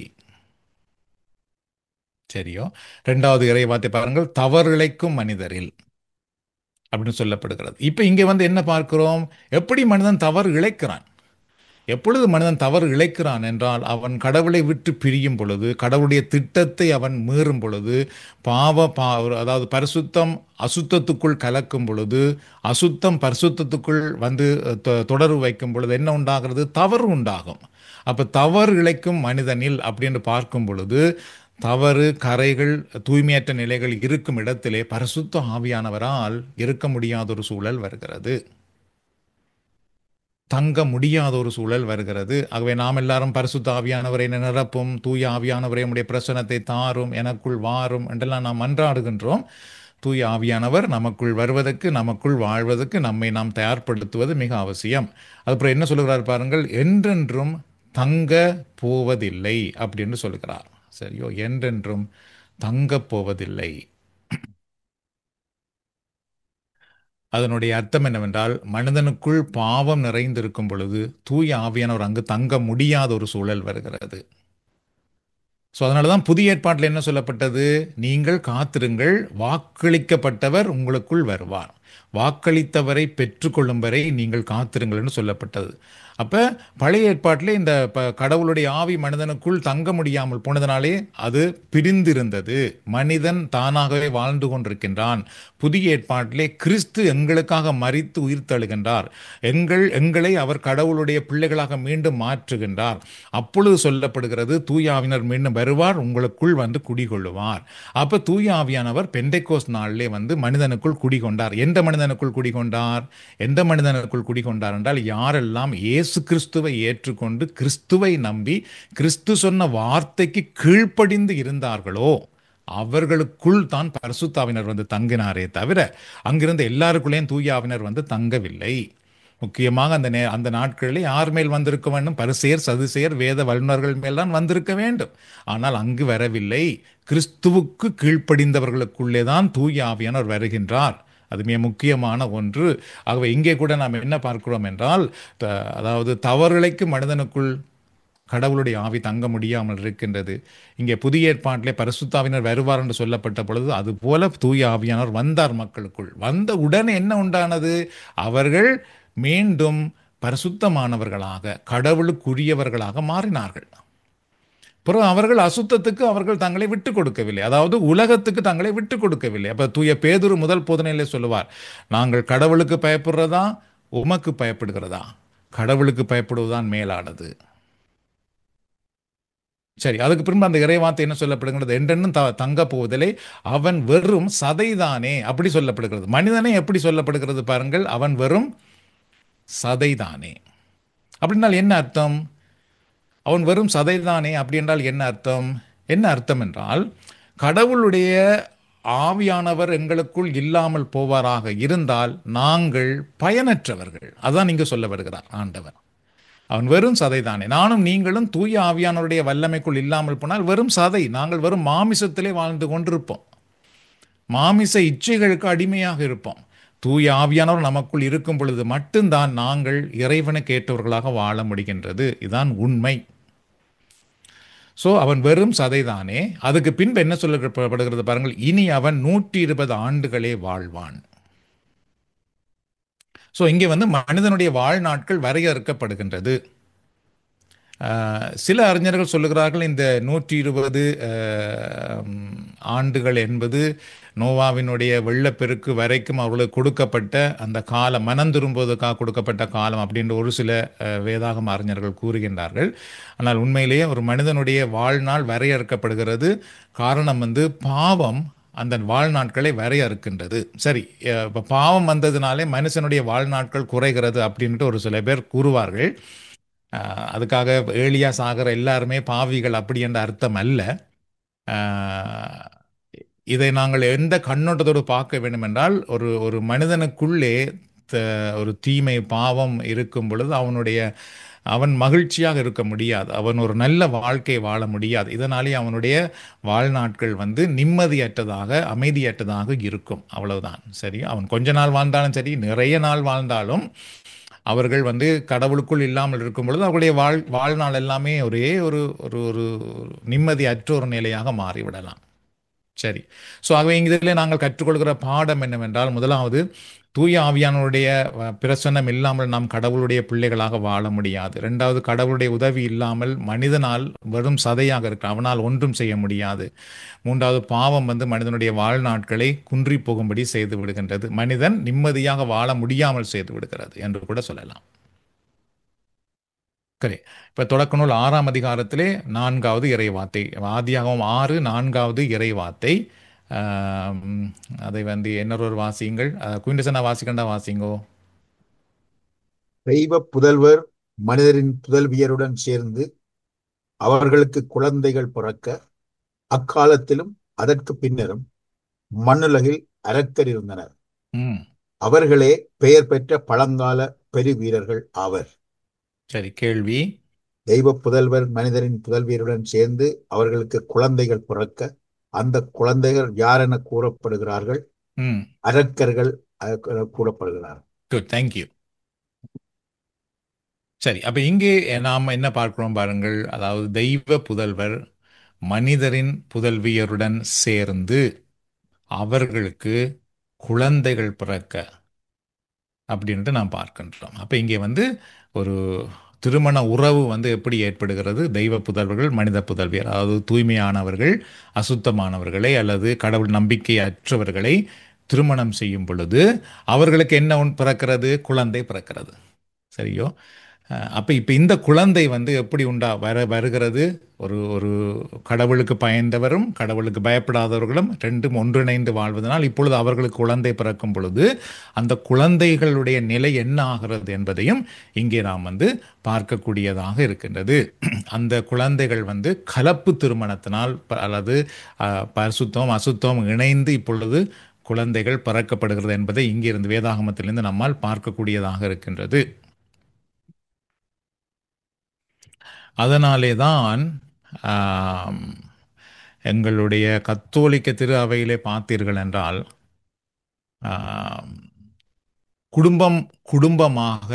சரியோ ரெண்டாவது இறை வார்த்தை பாருங்கள் தவறிழைக்கும் மனிதரில் அப்படின்னு சொல்லப்படுகிறது இப்போ இங்கே வந்து என்ன பார்க்கிறோம் எப்படி மனிதன் தவறு இழைக்கிறான் எப்பொழுது மனிதன் தவறு இழைக்கிறான் என்றால் அவன் கடவுளை விட்டு பிரியும் பொழுது கடவுளுடைய திட்டத்தை அவன் மீறும் பொழுது பாவ பா அதாவது பரிசுத்தம் அசுத்தத்துக்குள் கலக்கும் பொழுது அசுத்தம் பரிசுத்தத்துக்குள் வந்து தொ- தொடர்பு வைக்கும் பொழுது என்ன உண்டாகிறது தவறு உண்டாகும் அப்போ தவறு இழைக்கும் மனிதனில் அப்படின்னு பார்க்கும் பொழுது தவறு கரைகள் தூய்மையற்ற நிலைகள் இருக்கும் இடத்திலே பரிசுத்த ஆவியானவரால் இருக்க முடியாத ஒரு சூழல் வருகிறது தங்க முடியாத ஒரு சூழல் வருகிறது ஆகவே நாம் எல்லாரும் பரிசுத்த ஆவியானவரை நிரப்பும் தூய ஆவியானவரை உடைய பிரசனத்தை தாரும் எனக்குள் வாரும் என்றெல்லாம் நாம் மன்றாடுகின்றோம் தூய ஆவியானவர் நமக்குள் வருவதற்கு நமக்குள் வாழ்வதற்கு நம்மை நாம் தயார்படுத்துவது மிக அவசியம் அதுக்கப்புறம் என்ன சொல்லுகிறார் பாருங்கள் என்றென்றும் தங்க போவதில்லை அப்படின்னு சொல்லுகிறார் சரியோ என்றென்றும் தங்கப் போவதில்லை அதனுடைய அர்த்தம் என்னவென்றால் மனிதனுக்குள் பாவம் நிறைந்திருக்கும் பொழுது தூய ஆவியானவர் அங்கு தங்க முடியாத ஒரு சூழல் வருகிறது ஸோ அதனால தான் புதிய ஏற்பாட்டில் என்ன சொல்லப்பட்டது நீங்கள் காத்திருங்கள் வாக்களிக்கப்பட்டவர் உங்களுக்குள் வருவார் வாக்களித்தவரை பெற்றுக்கொள்ளும் வரை நீங்கள் காத்திருங்கள்னு சொல்லப்பட்டது அப்போ பழைய ஏற்பாட்டிலே இந்த ப கடவுளுடைய ஆவி மனிதனுக்குள் தங்க முடியாமல் போனதுனாலே அது பிரிந்திருந்தது மனிதன் தானாகவே வாழ்ந்து கொண்டிருக்கின்றான் புதிய ஏற்பாட்டிலே கிறிஸ்து எங்களுக்காக மறித்து உயிர் தழுகின்றார் எங்கள் எங்களை அவர் கடவுளுடைய பிள்ளைகளாக மீண்டும் மாற்றுகின்றார் அப்பொழுது சொல்லப்படுகிறது தூயாவினர் மீண்டும் வருவார் உங்களுக்குள் வந்து குடிகொள்ளுவார் அப்போ தூய ஆவியானவர் பெந்தைக்கோஸ் நாளிலே வந்து மனிதனுக்குள் குடிகொண்டார் எந்த மனிதனுக்குள் குடிகொண்டார் எந்த மனிதனுக்குள் குடிகொண்டார் என்றால் யாரெல்லாம் இயேசு கிறிஸ்துவை ஏற்றுக்கொண்டு கிறிஸ்துவை நம்பி கிறிஸ்து சொன்ன வார்த்தைக்கு கீழ்ப்படிந்து இருந்தார்களோ அவர்களுக்குள் தான் பரிசுத்தாவினர் வந்து தங்கினாரே தவிர அங்கிருந்த எல்லாருக்குள்ளேயும் தூயாவினர் வந்து தங்கவில்லை முக்கியமாக அந்த நே அந்த நாட்களில் யார் மேல் வந்திருக்க வேண்டும் பரிசேர் சதுசேர் வேத வல்லுநர்கள் மேல் தான் வந்திருக்க வேண்டும் ஆனால் அங்கு வரவில்லை கிறிஸ்துவுக்கு கீழ்ப்படிந்தவர்களுக்குள்ளே தான் தூய ஆவியானவர் வருகின்றார் அது மிக முக்கியமான ஒன்று ஆகவே இங்கே கூட நாம் என்ன பார்க்கிறோம் என்றால் த- அதாவது தவறிழைக்கு மனிதனுக்குள் கடவுளுடைய ஆவி தங்க முடியாமல் இருக்கின்றது இங்கே புதிய ஏற்பாட்டிலே பரிசுத்தாவினர் வருவார் என்று சொல்லப்பட்ட பொழுது அதுபோல தூய ஆவியானவர் வந்தார் மக்களுக்குள் வந்த உடனே என்ன உண்டானது அவர்கள் மீண்டும் பரிசுத்தமானவர்களாக கடவுளுக்குரியவர்களாக மாறினார்கள் பிறகு அவர்கள் அசுத்தத்துக்கு அவர்கள் தங்களை விட்டு கொடுக்கவில்லை அதாவது உலகத்துக்கு தங்களை விட்டு கொடுக்கவில்லை அப்ப தூய பேதுரு முதல் போதனையிலே சொல்லுவார் நாங்கள் கடவுளுக்கு பயப்படுறதா உமக்கு பயப்படுகிறதா கடவுளுக்கு பயப்படுவதுதான் மேலானது சரி அதுக்கு பின்பு அந்த இறைவார்த்தை என்ன சொல்லப்படுகிறது என்றென்னும் த தங்க போவதில்லை அவன் வெறும் சதைதானே அப்படி சொல்லப்படுகிறது மனிதனே எப்படி சொல்லப்படுகிறது பாருங்கள் அவன் வெறும் சதைதானே அப்படின்னால் என்ன அர்த்தம் அவன் வெறும் சதைதானே அப்படி என்றால் என்ன அர்த்தம் என்ன அர்த்தம் என்றால் கடவுளுடைய ஆவியானவர் எங்களுக்குள் இல்லாமல் போவாராக இருந்தால் நாங்கள் பயனற்றவர்கள் அதான் இங்க சொல்ல வருகிறார் ஆண்டவர் அவன் வெறும் சதைதானே நானும் நீங்களும் தூய ஆவியானவருடைய வல்லமைக்குள் இல்லாமல் போனால் வெறும் சதை நாங்கள் வெறும் மாமிசத்திலே வாழ்ந்து கொண்டிருப்போம் மாமிச இச்சைகளுக்கு அடிமையாக இருப்போம் தூய ஆவியானவர் நமக்குள் இருக்கும் பொழுது மட்டும்தான் நாங்கள் இறைவனுக்கு ஏற்றவர்களாக வாழ முடிகின்றது இதுதான் உண்மை ஸோ அவன் வெறும் சதைதானே அதுக்கு பின்பு என்ன சொல்லப்படுகிறது பாருங்கள் இனி அவன் நூற்றி இருபது ஆண்டுகளே வாழ்வான் ஸோ இங்கே வந்து மனிதனுடைய வாழ்நாட்கள் வரையறுக்கப்படுகின்றது ஆஹ், சில அறிஞர்கள் சொல்லுகிறார்கள் இந்த நூற்றி இருபது ஆண்டுகள் என்பது நோவாவினுடைய வெள்ளப்பெருக்கு வரைக்கும் அவர்களுக்கு கொடுக்கப்பட்ட அந்த காலம் மனம் திரும்புவதற்காக கொடுக்கப்பட்ட காலம் அப்படின்ற ஒரு சில அஹ், வேதாகம அறிஞர்கள் கூறுகின்றார்கள் ஆனால் உண்மையிலேயே ஒரு மனிதனுடைய வாழ்நாள் வரையறுக்கப்படுகிறது காரணம் வந்து பாவம் அந்த வாழ்நாட்களை வரையறுக்கின்றது சரி அஹ், இப்ப பாவம் வந்ததுனாலே மனுஷனுடைய வாழ்நாட்கள் குறைகிறது அப்படின்ட்டு ஒரு சில பேர் கூறுவார்கள் அஹ், அதுக்காக ஏலியா சாகர எல்லாருமே பாவிகள் அப்படி என்ற அர்த்தம் அல்ல அஹ், இதை நாங்கள் எந்த கண்ணோட்டத்தோடு பார்க்க வேண்டும் என்றால் ஒரு ஒரு மனிதனுக்குள்ளே த- ஒரு தீமை பாவம் இருக்கும் பொழுது அவனுடைய அவன் மகிழ்ச்சியாக இருக்க முடியாது அவன் ஒரு நல்ல வாழ்க்கை வாழ முடியாது இதனாலே அவனுடைய வாழ்நாட்கள் வந்து நிம்மதியற்றதாக அமைதியற்றதாக இருக்கும் அவ்வளவுதான் சரி அவன் கொஞ்ச நாள் வாழ்ந்தாலும் சரி நிறைய நாள் வாழ்ந்தாலும் அவர்கள் வந்து கடவுளுக்குள் இல்லாமல் இருக்கும் பொழுது அவர்களுடைய வாழ் வாழ்நாள் எல்லாமே ஒரே ஒரு ஒரு ஒரு நிம்மதியற்ற ஒரு நிலையாக மாறிவிடலாம் சரி ஸோ ஆகவே இதில் நாங்கள் கற்றுக்கொள்கிற பாடம் என்னவென்றால் முதலாவது தூய ஆவியானவருடைய அஹ், பிரசன்னம் இல்லாமல் நாம் கடவுளுடைய பிள்ளைகளாக வாழ முடியாது ரெண்டாவது கடவுளுடைய உதவி இல்லாமல் மனிதனால் வெறும் சதையாக இருக்க அவனால் ஒன்றும் செய்ய முடியாது மூன்றாவது பாவம் வந்து மனிதனுடைய வாழ்நாட்களை குன்றி போகும்படி செய்து விடுகின்றது மனிதன் நிம்மதியாக வாழ முடியாமல் செய்து விடுகிறது என்று கூட சொல்லலாம் சரி இப்போ தொடக்க நூல் ஆறாம் அதிகாரத்திலே நான்காவது இறைவார்த்தை ஆதியாகமம் ஆறு நான்காவது இறைவார்த்தை ஆம், அதை வந்து இன்னொரு வாசியுங்கள் குயின்டசனா வாசிக்கண்டா வாசிங்கோ தெய்வ புதல்வர் மனிதரின் புதல்வியருடன் சேர்ந்து அவர்களுக்கு குழந்தைகள் பிறக்க அக்காலத்திலும் அதற்கு பின்னரும் மண்ணுலகில் அரக்கர் இருந்தனர் ம் அவர்களே பெயர் பெற்ற பழங்கால பெருவீரர்கள் ஆவர் சரி கேள்வி தெய்வ புதல்வர் மனிதரின் புதல்வியருடன் சேர்ந்து அவர்களுக்கு குழந்தைகள் பிறக்க அந்த குழந்தைகள் யாரென கூறப்படுகிறார்கள் ம் அரக்கர்கள் அஹ், கூறப்படுகிறார்கள் குட் தேங்க்யூ சரி அப்ப இங்கே நாம் என்ன பார்க்கிறோம் பாருங்கள் அதாவது தெய்வ புதல்வர் மனிதரின் புதல்வியருடன் சேர்ந்து அவர்களுக்கு குழந்தைகள் பிறக்க அப்படின்ட்டு நாம் பார்க்கின்றோம் அப்போ இங்கே வந்து ஒரு திருமண உறவு வந்து எப்படி ஏற்படுகிறது தெய்வ புதல்வர்கள் மனித புதல்வியர் அதாவது தூய்மையானவர்கள் அசுத்தமானவர்களை அல்லது கடவுள் நம்பிக்கை அற்றவர்களை திருமணம் செய்யும் பொழுது அவர்களுக்கு என்ன ஒன்று பிறக்கிறது குழந்தை பிறக்கிறது சரியோ அப்போ இப்போ இந்த குழந்தை வந்து எப்படி உண்டா வர வருகிறது ஒரு ஒரு கடவுளுக்கு பயந்தவரும் கடவுளுக்கு பயப்படாதவர்களும் ரெண்டும் ஒன்றிணைந்து வாழ்வதனால் இப்பொழுது அவர்களுக்கு குழந்தை பிறக்கும் பொழுது அந்த குழந்தைகளுடைய நிலை என்ன ஆகிறது என்பதையும் இங்கே நாம் வந்து பார்க்கக்கூடியதாக இருக்கின்றது அந்த குழந்தைகள் வந்து கலப்பு திருமணத்தினால் ப- அல்லது அஹ், பரிசுத்தம் அசுத்தம் இணைந்து இப்பொழுது குழந்தைகள் பிறக்கப்படுகிறது என்பதை இங்கிருந்து வேதாகமத்திலிருந்து நம்மால் பார்க்கக்கூடியதாக இருக்கின்றது அதனாலே தான் ஆம், எங்களுடைய கத்தோலிக்க திரு அவையிலே பார்த்தீர்கள் என்றால் ஆம், குடும்பம் குடும்பமாக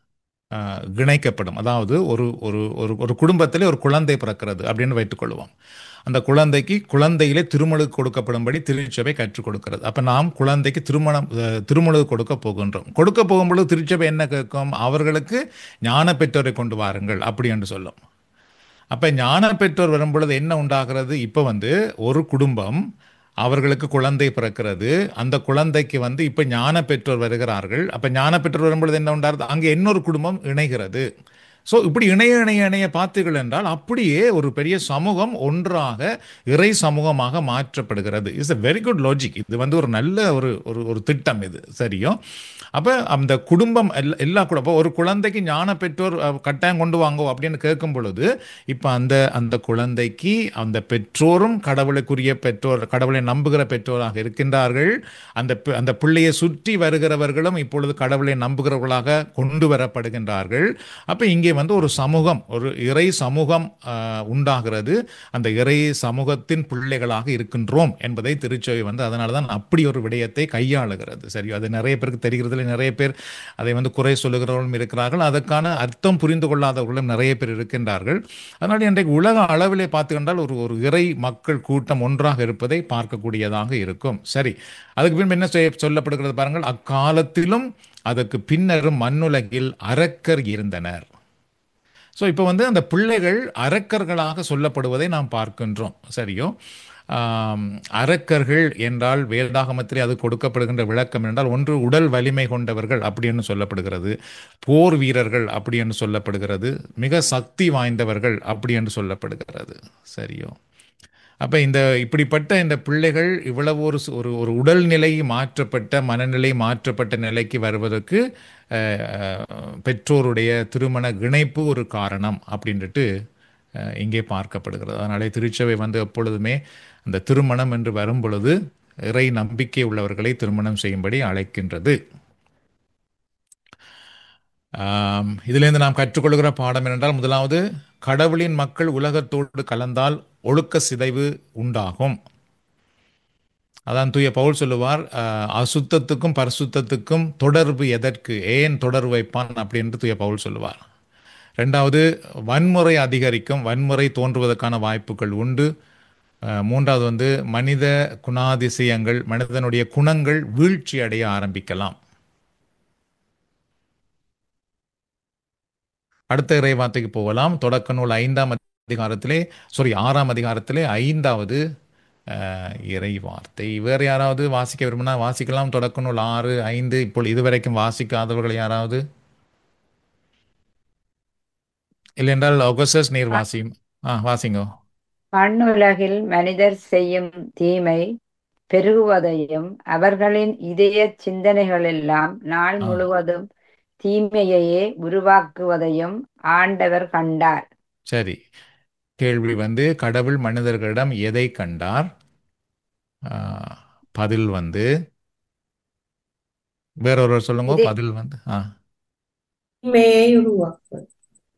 ஆ, இணைக்கப்படும் அதாவது ஒரு ஒரு ஒரு ஒரு குடும்பத்திலே ஒரு குழந்தை பிறக்கிறது அப்படின்னு வைத்துக்கொள்வோம் அந்த குழந்தைக்கு குழந்தையிலே திருமணம் கொடுக்கப்படும்படி திருச்சபை கற்றுக் கொடுக்கிறது அப்போ நாம் குழந்தைக்கு திருமணம் அஹ், திருமணம் கொடுக்க போகின்றோம் கொடுக்க போகும்பொழுது திருச்சபை என்ன கேட்கும் அவர்களுக்கு ஞான பெற்றோரை கொண்டு வாருங்கள் அப்படி என்று சொல்லும் அப்போ ஞான பெற்றோர் வரும்பொழுது என்ன உண்டாகிறது இப்போ வந்து ஒரு குடும்பம் அவர்களுக்கு குழந்தை பிறக்கிறது அந்த குழந்தைக்கு வந்து இப்போ ஞான பெற்றோர் வருகிறார்கள் அப்போ ஞான பெற்றோர் வரும்பொழுது என்ன உண்டாகிறது அங்கே இன்னொரு குடும்பம் இணைகிறது ஸோ இப்படி இணைய இணைய இணைய பார்த்தீர்கள் என்றால் அப்படியே ஒரு பெரிய சமூகம் ஒன்றாக இறை சமூகமாக மாற்றப்படுகிறது it's a very good logic இது வந்து ஒரு நல்ல ஒரு ஒரு ஒரு திட்டம் இது சரியோ அப்போ அந்த குடும்பம் எல்லா எல்லா குடும்பம் ஒரு குழந்தைக்கு ஞான பெற்றோர் அஹ், கட்டாயம் கொண்டு வாங்கோ அப்படின்னு கேட்கும் பொழுது இப்போ அந்த அந்த குழந்தைக்கு அந்த பெற்றோரும் கடவுளுக்குரிய பெற்றோர் கடவுளை நம்புகிற பெற்றோராக இருக்கின்றார்கள் அந்த பி- அந்த பிள்ளையை சுற்றி வருகிறவர்களும் இப்பொழுது கடவுளை நம்புகிறவர்களாக கொண்டு வரப்படுகின்றார்கள் அப்போ இங்கே வந்து ஒரு சமூகம் ஒரு இறை சமூகம் ஆஹ், உண்டாகிறது அந்த இறை சமூகத்தின் பிள்ளைகளாக இருக்கின்றோம் என்பதை திருச்சபை வந்து அதனால தான் அப்படி ஒரு விடயத்தை கையாளுகிறது சரி அது நிறைய பேருக்கு தெரிகிறதுல நிறைய பேர் அதை வந்து குறை சொல்லுகிறவர்களும் இருக்கிறார்கள் அதற்கான அர்த்தம் புரிந்து கொள்ளாதவர்களும் நிறைய பேர் இருக்கின்றார்கள் அதனால் இன்றைக்கு உலக அளவிலே பார்த்துக்கொண்டால் ஒரு ஒரு இறை மக்கள் கூட்டம் ஒன்றாக இருப்பதை பார்க்கக்கூடியதாக இருக்கும் சரி அதுக்கு பின்பு என்ன செய்ய சொல்லப்படுகிறது பாருங்கள் அக்காலத்திலும் அதற்கு பின்னரும் மண்ணுலகில் அரக்கர் இருந்தனர் ஸோ இப்போ வந்து அந்த பிள்ளைகள் அரக்கர்களாக சொல்லப்படுவதை நாம் பார்க்கின்றோம் சரியோ ஆம், அரக்கர்கள் என்றால் வேதாகமத்திலே அது கொடுக்கப்படுகின்ற விளக்கம் என்றால் ஒன்று உடல் வலிமை கொண்டவர்கள் அப்படின்னு சொல்லப்படுகிறது போர் வீரர்கள் அப்படி என்று சொல்லப்படுகிறது மிக சக்தி வாய்ந்தவர்கள் அப்படி என்று சொல்லப்படுகிறது சரியோ அப்போ இந்த இப்படிப்பட்ட இந்த பிள்ளைகள் இவ்வளவு ஒரு சு- ஒரு ஒரு உடல்நிலை மாற்றப்பட்ட மனநிலை மாற்றப்பட்ட நிலைக்கு வருவதற்கு அஹ், அஹ், பெற்றோருடைய திருமண இணைப்பு ஒரு காரணம் அப்படின்ட்டு அஹ், இங்கே பார்க்கப்படுகிறது அதனாலே திருச்சபை வந்து எப்பொழுதுமே அந்த திருமணம் என்று வரும் பொழுது இறை நம்பிக்கை உள்ளவர்களை திருமணம் செய்யும்படி அழைக்கின்றது ஆம், இதிலிருந்து நாம் கற்றுக்கொள்கிற பாடம் என்னென்றால் முதலாவது கடவுளின் மக்கள் உலகத்தோடு கலந்தால் ஒழுக்க சிதைவு உண்டாகும் அதான் தூய பவுல் சொல்லுவார் அஹ், அசுத்தத்துக்கும் பரிசுத்தத்துக்கும் தொடர்பு எதற்கு ஏன் தொடர்பு வைப்பான் அப்படின்னு தூய பவுல் சொல்லுவார் ரெண்டாவது வன்முறை அதிகரிக்கும் வன்முறை தோன்றுவதற்கான வாய்ப்புகள் உண்டு அஹ், மூன்றாவது வந்து மனித குணாதிசயங்கள் மனிதனுடைய குணங்கள் வீழ்ச்சி அடைய ஆரம்பிக்கலாம் அடுத்த இறை வார்த்தைக்கு போகலாம் தொடக்க நூல் ஐந்தாம் அதிகாரத்திலே சாரி ஆறாம் அதிகாரத்திலே ஐந்தாவது அஹ், இறை வார்த்தை வேறு யாராவது வாசிக்க விரும்பினா வாசிக்கலாம் தொடக்க நூல் ஆறு ஐந்து இப்போ இதுவரைக்கும் வாசிக்காதவர்கள் யாராவது இல்லையென்றால் ஒகசஸ் நீர் வாசியும் ஆ வாசிங்கோ மண்ணுலகில் மனிதர் செய்யும் தீமை பெருகுவதையும் அவர்களின் இதய சிந்தனைகளெல்லாம் நாள் ஆ. முழுவதும் தீமையையே உருவாக்குவதையும் ஆண்டவர் கண்டார் சரி கேள்வி வந்து கடவுள் மனிதர்களிடம் எதை கண்டார் ஆ, பதில் வந்து வேறொருவர் சொல்லுங்க இதே- பதில் வந்து ஆ தீமையை உருவாக்குவது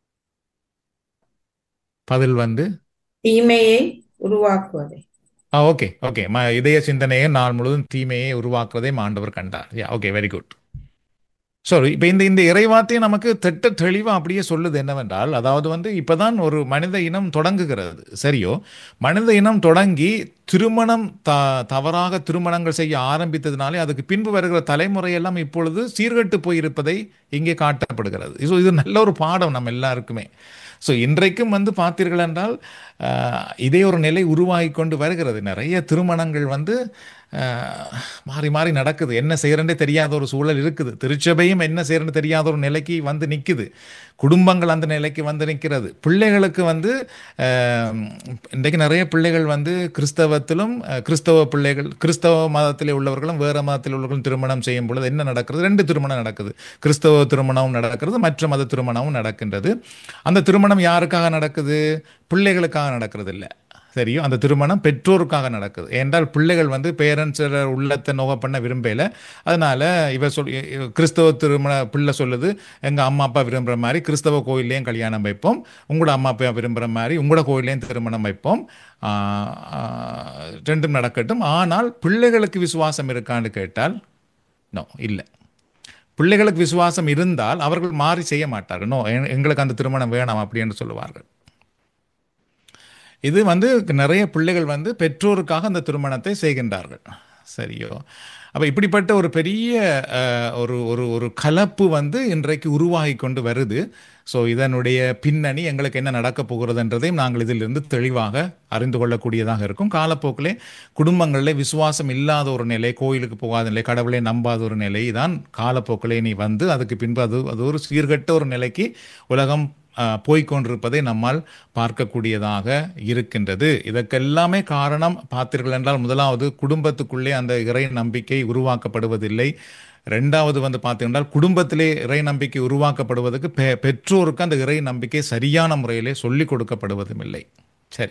பதில் வந்து தீமையை உருவாக்குவதை ஆ ஓகே ஓகே ம இதய சிந்தனையை நாள் முழுவதும் தீமையை உருவாக்குவதை ஆண்டவர் கண்டார் yeah okay very good so இப்போ இந்த இந்த இறைவார்த்தையை நமக்கு திட்ட தெளிவாக அப்படியே சொல்லுது என்னவென்றால் அதாவது வந்து இப்போதான் ஒரு மனித இனம் தொடங்குகிறது சரியோ மனித இனம் தொடங்கி திருமணம் த தவறாக திருமணங்கள் செய்ய ஆரம்பித்ததினாலே அதுக்கு பின்பு வருகிற தலைமுறையெல்லாம் இப்பொழுது சீர்கட்டு போயிருப்பதை இங்கே காட்டப்படுகிறது ஸோ இது நல்ல ஒரு பாடம் நம்ம எல்லாருக்குமே ஸோ இன்றைக்கும் வந்து பார்த்தீர்கள் என்றால் ஆஹ், இதே ஒரு நிலை உருவாகி கொண்டு வருகிறது நிறைய திருமணங்கள் வந்து ஆஹ், மாறி மாறி நடக்குது என்ன செய்யறேன்னே தெரியாத ஒரு சூழல் இருக்குது திருச்சபையும் என்ன செய்யறேன்னு தெரியாத ஒரு நிலைக்கு வந்து நிற்குது குடும்பங்கள் அந்த நிலைக்கு வந்து நிற்கிறது பிள்ளைகளுக்கு வந்து ஆஹ், இன்றைக்கு நிறைய பிள்ளைகள் வந்து கிறிஸ்தவத்திலும் ஆஹ், கிறிஸ்தவ பிள்ளைகள் கிறிஸ்தவ மதத்திலே உள்ளவர்களும் வேறு மதத்தில் உள்ளவர்களும் திருமணம் செய்யும் பொழுது என்ன நடக்கிறது ரெண்டு திருமணம் நடக்குது கிறிஸ்தவ திருமணமும் நடக்கிறது மற்ற மத திருமணமும் நடக்கின்றது அந்த திருமணம் யாருக்காக நடக்குது பிள்ளைகளுக்காக நடக்கிறது இல்லை சரியோ அந்த திருமணம் பெற்றோருக்காக நடக்குது ஏன்றால் பிள்ளைகள் வந்து பேரண்ட்ஸோட உள்ளத்தை நோக பண்ண விரும்பல அதனால இவ சொல் இ- இ- கிறிஸ்தவ திருமண பிள்ளை சொல்லுது எங்கள் அம்மா அப்பா விரும்புகிற மாதிரி கிறிஸ்தவ கோயில்லையும் கல்யாணம் வைப்போம் உங்களோட அம்மா அப்பா விரும்புகிற மாதிரி உங்களோட கோயில்லையும் திருமணம் வைப்போம் ஆஹ், ஆஹ், ரெண்டும் நடக்கட்டும் ஆனால் பிள்ளைகளுக்கு விசுவாசம் இருக்கான்னு கேட்டால் நோ இல்லை பிள்ளைகளுக்கு விசுவாசம் இருந்தால் அவர்கள் மாறி செய்ய மாட்டார்கள் நோ எ- எங்களுக்கு அந்த திருமணம் வேணாம் அப்படின்னு சொல்லுவார்கள் இது வந்து நிறைய பிள்ளைகள் வந்து பெற்றோருக்காக அந்த திருமணத்தை செய்கின்றார்கள் சரியோ அப்போ இப்படிப்பட்ட ஒரு பெரிய அஹ், ஒரு ஒரு ஒரு கலப்பு வந்து இன்றைக்கு உருவாகி கொண்டு வருது ஸோ இதனுடைய பின்னணி எங்களுக்கு என்ன நடக்கப் போகிறதுன்றதையும் நாங்கள் இதிலிருந்து தெளிவாக அறிந்து கொள்ளக்கூடியதாக இருக்கும் காலப்போக்கிலே குடும்பங்களில் விசுவாசம் இல்லாத ஒரு நிலை கோயிலுக்கு போகாத நிலை கடவுளை நம்பாத ஒரு நிலை தான் காலப்போக்கிலே நீ வந்து அதுக்கு பின்பு அது அது ஒரு சீர்கெட்ட ஒரு நிலைக்கு உலகம் ஆஹ், போய்க்கொண்டிருப்பதை நம்மால் பார்க்கக்கூடியதாக இருக்கின்றது இதற்கெல்லாமே காரணம் பார்த்தீர்கள் என்றால் முதலாவது குடும்பத்துக்குள்ளே அந்த இறை நம்பிக்கை உருவாக்கப்படுவதில்லை ரெண்டாவது வந்து பார்த்தீங்கன்னா குடும்பத்திலே இறை நம்பிக்கை உருவாக்கப்படுவதற்கு பெ பெற்றோருக்கு அந்த இறை நம்பிக்கை சரியான முறையிலே சொல்லிக் கொடுக்கப்படுவதும் இல்லை சரி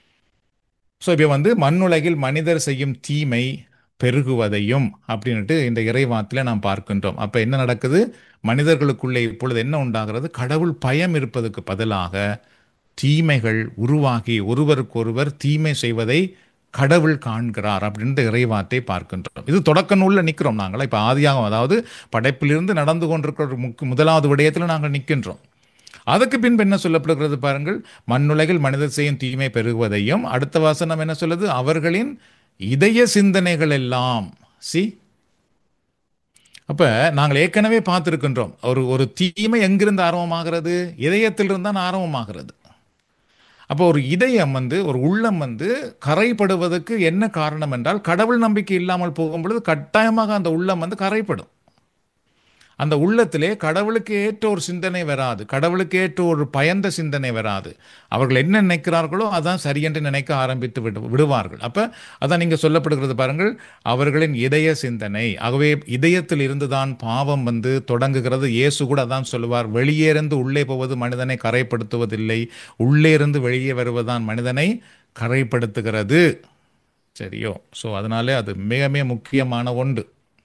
ஸோ இப்போ வந்து மண்ணுலகில் மனிதர் செய்யும் தீமை பெருகுவதையும் அப்படின்ட்டு இந்த இறைவாத்தில் நாம் பார்க்கின்றோம் அப்போ என்ன நடக்குது மனிதர்களுக்குள்ளே இப்பொழுது என்ன உண்டாகிறது கடவுள் பயம் இருப்பதற்கு பதிலாக தீமைகள் உருவாகி ஒருவருக்கொருவர் தீமை செய்வதை கடவுள் காண்கிறார் அப்படின்ற இறைவாத்தை பார்க்கின்றோம் இது தொடக்க நூலில் நிற்கிறோம் நாங்கள் இப்போ ஆதியாகம் அதாவது படைப்பிலிருந்து நடந்து கொண்டிருக்கிற ஒரு முக்கு முதலாவது விடயத்தில் நாங்கள் நிற்கின்றோம் அதுக்கு பின்பு என்ன சொல்லப்படுகிறது பாருங்கள் மண்ணுலகில் மனிதர் செய்யும் தீமை பெருகுவதையும் அடுத்த வசனம் என்ன சொல்லுது அவர்களின் இதய சிந்தனைகள் எல்லாம் சி அப்ப நாங்கள் ஏற்கனவே பார்த்திருக்கின்றோம் ஒரு ஒரு தீமை எங்கிருந்து ஆரம்பமாகிறது இதயத்திலிருந்து தான் ஆரம்பமாகிறது அப்போ ஒரு இதயம் வந்து ஒரு உள்ளம் வந்து கரைப்படுவதற்கு என்ன காரணம் என்றால் கடவுள் நம்பிக்கை இல்லாமல் போகும் பொழுது கட்டாயமாக அந்த உள்ளம் வந்து கரைப்படும் அந்த உள்ளத்திலே கடவுளுக்கு ஏற்ற ஒரு சிந்தனை வராது கடவுளுக்கு ஏற்ற ஒரு பயந்த சிந்தனை வராது அவர்கள் என்ன நினைக்கிறார்களோ அதான் சரியென்று நினைக்க ஆரம்பித்து விடு விடுவார்கள் அப்போ அதான் நீங்கள் சொல்லப்படுகிறது பாருங்கள் அவர்களின் இதய சிந்தனை ஆகவே இதயத்தில் இருந்துதான் பாவம் வந்து தொடங்குகிறது இயேசு கூட அதான் சொல்லுவார் வெளியே இருந்து உள்ளே போவது மனிதனை கரைப்படுத்துவதில்லை உள்ளே இருந்து வெளியே வருவதுதான் மனிதனை கரைப்படுத்துகிறது சரியோ ஸோ அதனாலே அது மிக மிக முக்கியமான ஒன்று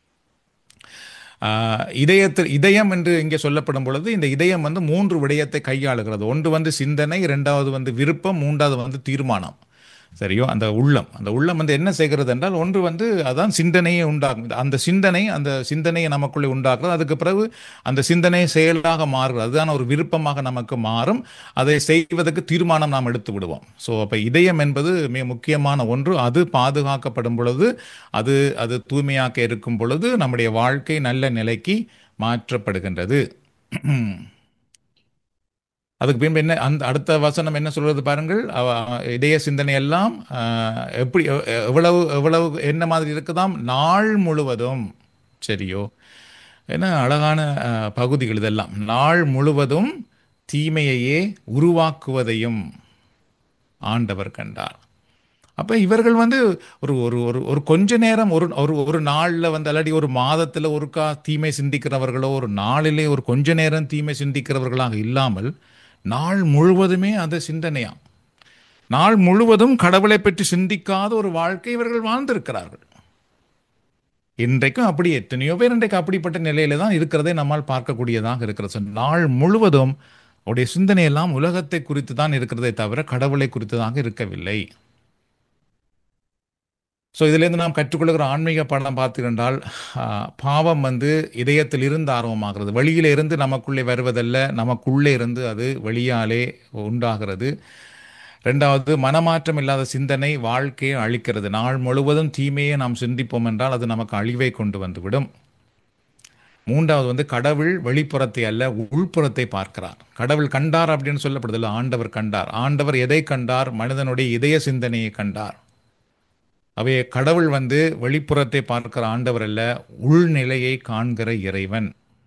ஆஹ் இதயத்தில் இதயம் என்று இங்கே சொல்லப்படும் பொழுது இந்த இதயம் வந்து மூன்று விடயத்தை கையாளுகிறது ஒன்று வந்து சிந்தனை இரண்டாவது வந்து விருப்பம் மூன்றாவது வந்து தீர்மானம் சரியோ அந்த உள்ளம் அந்த உள்ளம் வந்து என்ன செய்கிறது என்றால் ஒன்று வந்து அதான் சிந்தனையை உண்டாகும் அந்த சிந்தனை அந்த சிந்தனையை நமக்குள்ளே உண்டாக்குறது அதுக்கு பிறகு அந்த சிந்தனை செயலாக மாறுகிறது அதுதான் ஒரு விருப்பமாக நமக்கு மாறும் அதை செய்வதற்கு தீர்மானம் நாம் எடுத்து விடுவோம் ஸோ அப்போ இதயம் என்பது மிக முக்கியமான ஒன்று அது பாதுகாக்கப்படும் பொழுது அது அது தூய்மையாக்க இருக்கும் பொழுது நம்முடைய வாழ்க்கை நல்ல நிலைக்கு மாற்றப்படுகின்றது அதுக்கு பின்பு என்ன அந்த அடுத்த வசனம் என்ன சொல்றது பாருங்கள் அவ- இதய சிந்தனை எல்லாம் ஆஹ், எப்படி எவ்- எவ்வளவு எவ்வளவு என்ன மாதிரி இருக்குதாம் நாள் முழுவதும் சரியோ என்ன அழகான ஆஹ், பகுதிகள் இதெல்லாம் நாள் முழுவதும் தீமையையே உருவாக்குவதையும் ஆண்டவர் கண்டார் அப்போ இவர்கள் வந்து ஒரு ஒரு ஒரு ஒரு கொஞ்ச நேரம் ஒரு ஒரு ஒரு நாளில் வந்து அல்லாடி ஒரு மாதத்தில் ஒருக்கா தீமை சிந்திக்கிறவர்களோ ஒரு நாளிலே ஒரு கொஞ்ச நேரம் தீமை சிந்திக்கிறவர்களாக இல்லாமல் நாள் முழுவதுமே அது சிந்தனையாம் நாள் முழுவதும் கடவுளை பற்றி சிந்திக்காத ஒரு வாழ்க்கை இவர்கள் வாழ்ந்திருக்கிறார்கள் இன்றைக்கும் அப்படி எத்தனையோ பேர் இன்றைக்கு அப்படிப்பட்ட நிலையில தான் இருக்கிறதை நம்மால் பார்க்கக்கூடியதாக இருக்கிறது So, நாள் முழுவதும் அவருடைய சிந்தனை எல்லாம் உலகத்தை குறித்து தான் இருக்கிறதே தவிர கடவுளை குறித்ததாக இருக்கவில்லை ஸோ இதிலேருந்து நாம் கற்றுக்கொள்கிற ஆன்மீக பாடம் பார்த்துக்கொண்டால் பாவம் வந்து இதயத்தில் இருந்து ஆர்வமாகிறது வெளியில இருந்து நமக்குள்ளே வருவதல்ல நமக்குள்ளே இருந்து அது வெளியாலே உண்டாகிறது ரெண்டாவது மனமாற்றம் இல்லாத சிந்தனை வாழ்க்கையை அழிக்கிறது நாள் முழுவதும் தீமையை நாம் சிந்திப்போம் என்றால் அது நமக்கு அழிவை கொண்டு வந்துவிடும் மூன்றாவது வந்து கடவுள் வெளிப்புறத்தை அல்ல உள்புறத்தை பார்க்கிறார் கடவுள் கண்டார் அப்படின்னு சொல்லப்படுதில்ல ஆண்டவர் கண்டார் ஆண்டவர் எதை கண்டார் மனிதனுடைய இதய சிந்தனையை கண்டார் அவை கடவுள் வந்து வெளிப்புறத்தை பார்க்கிற ஆண்டவர் அல்ல உள்நிலையை காண்கிற இறைவன்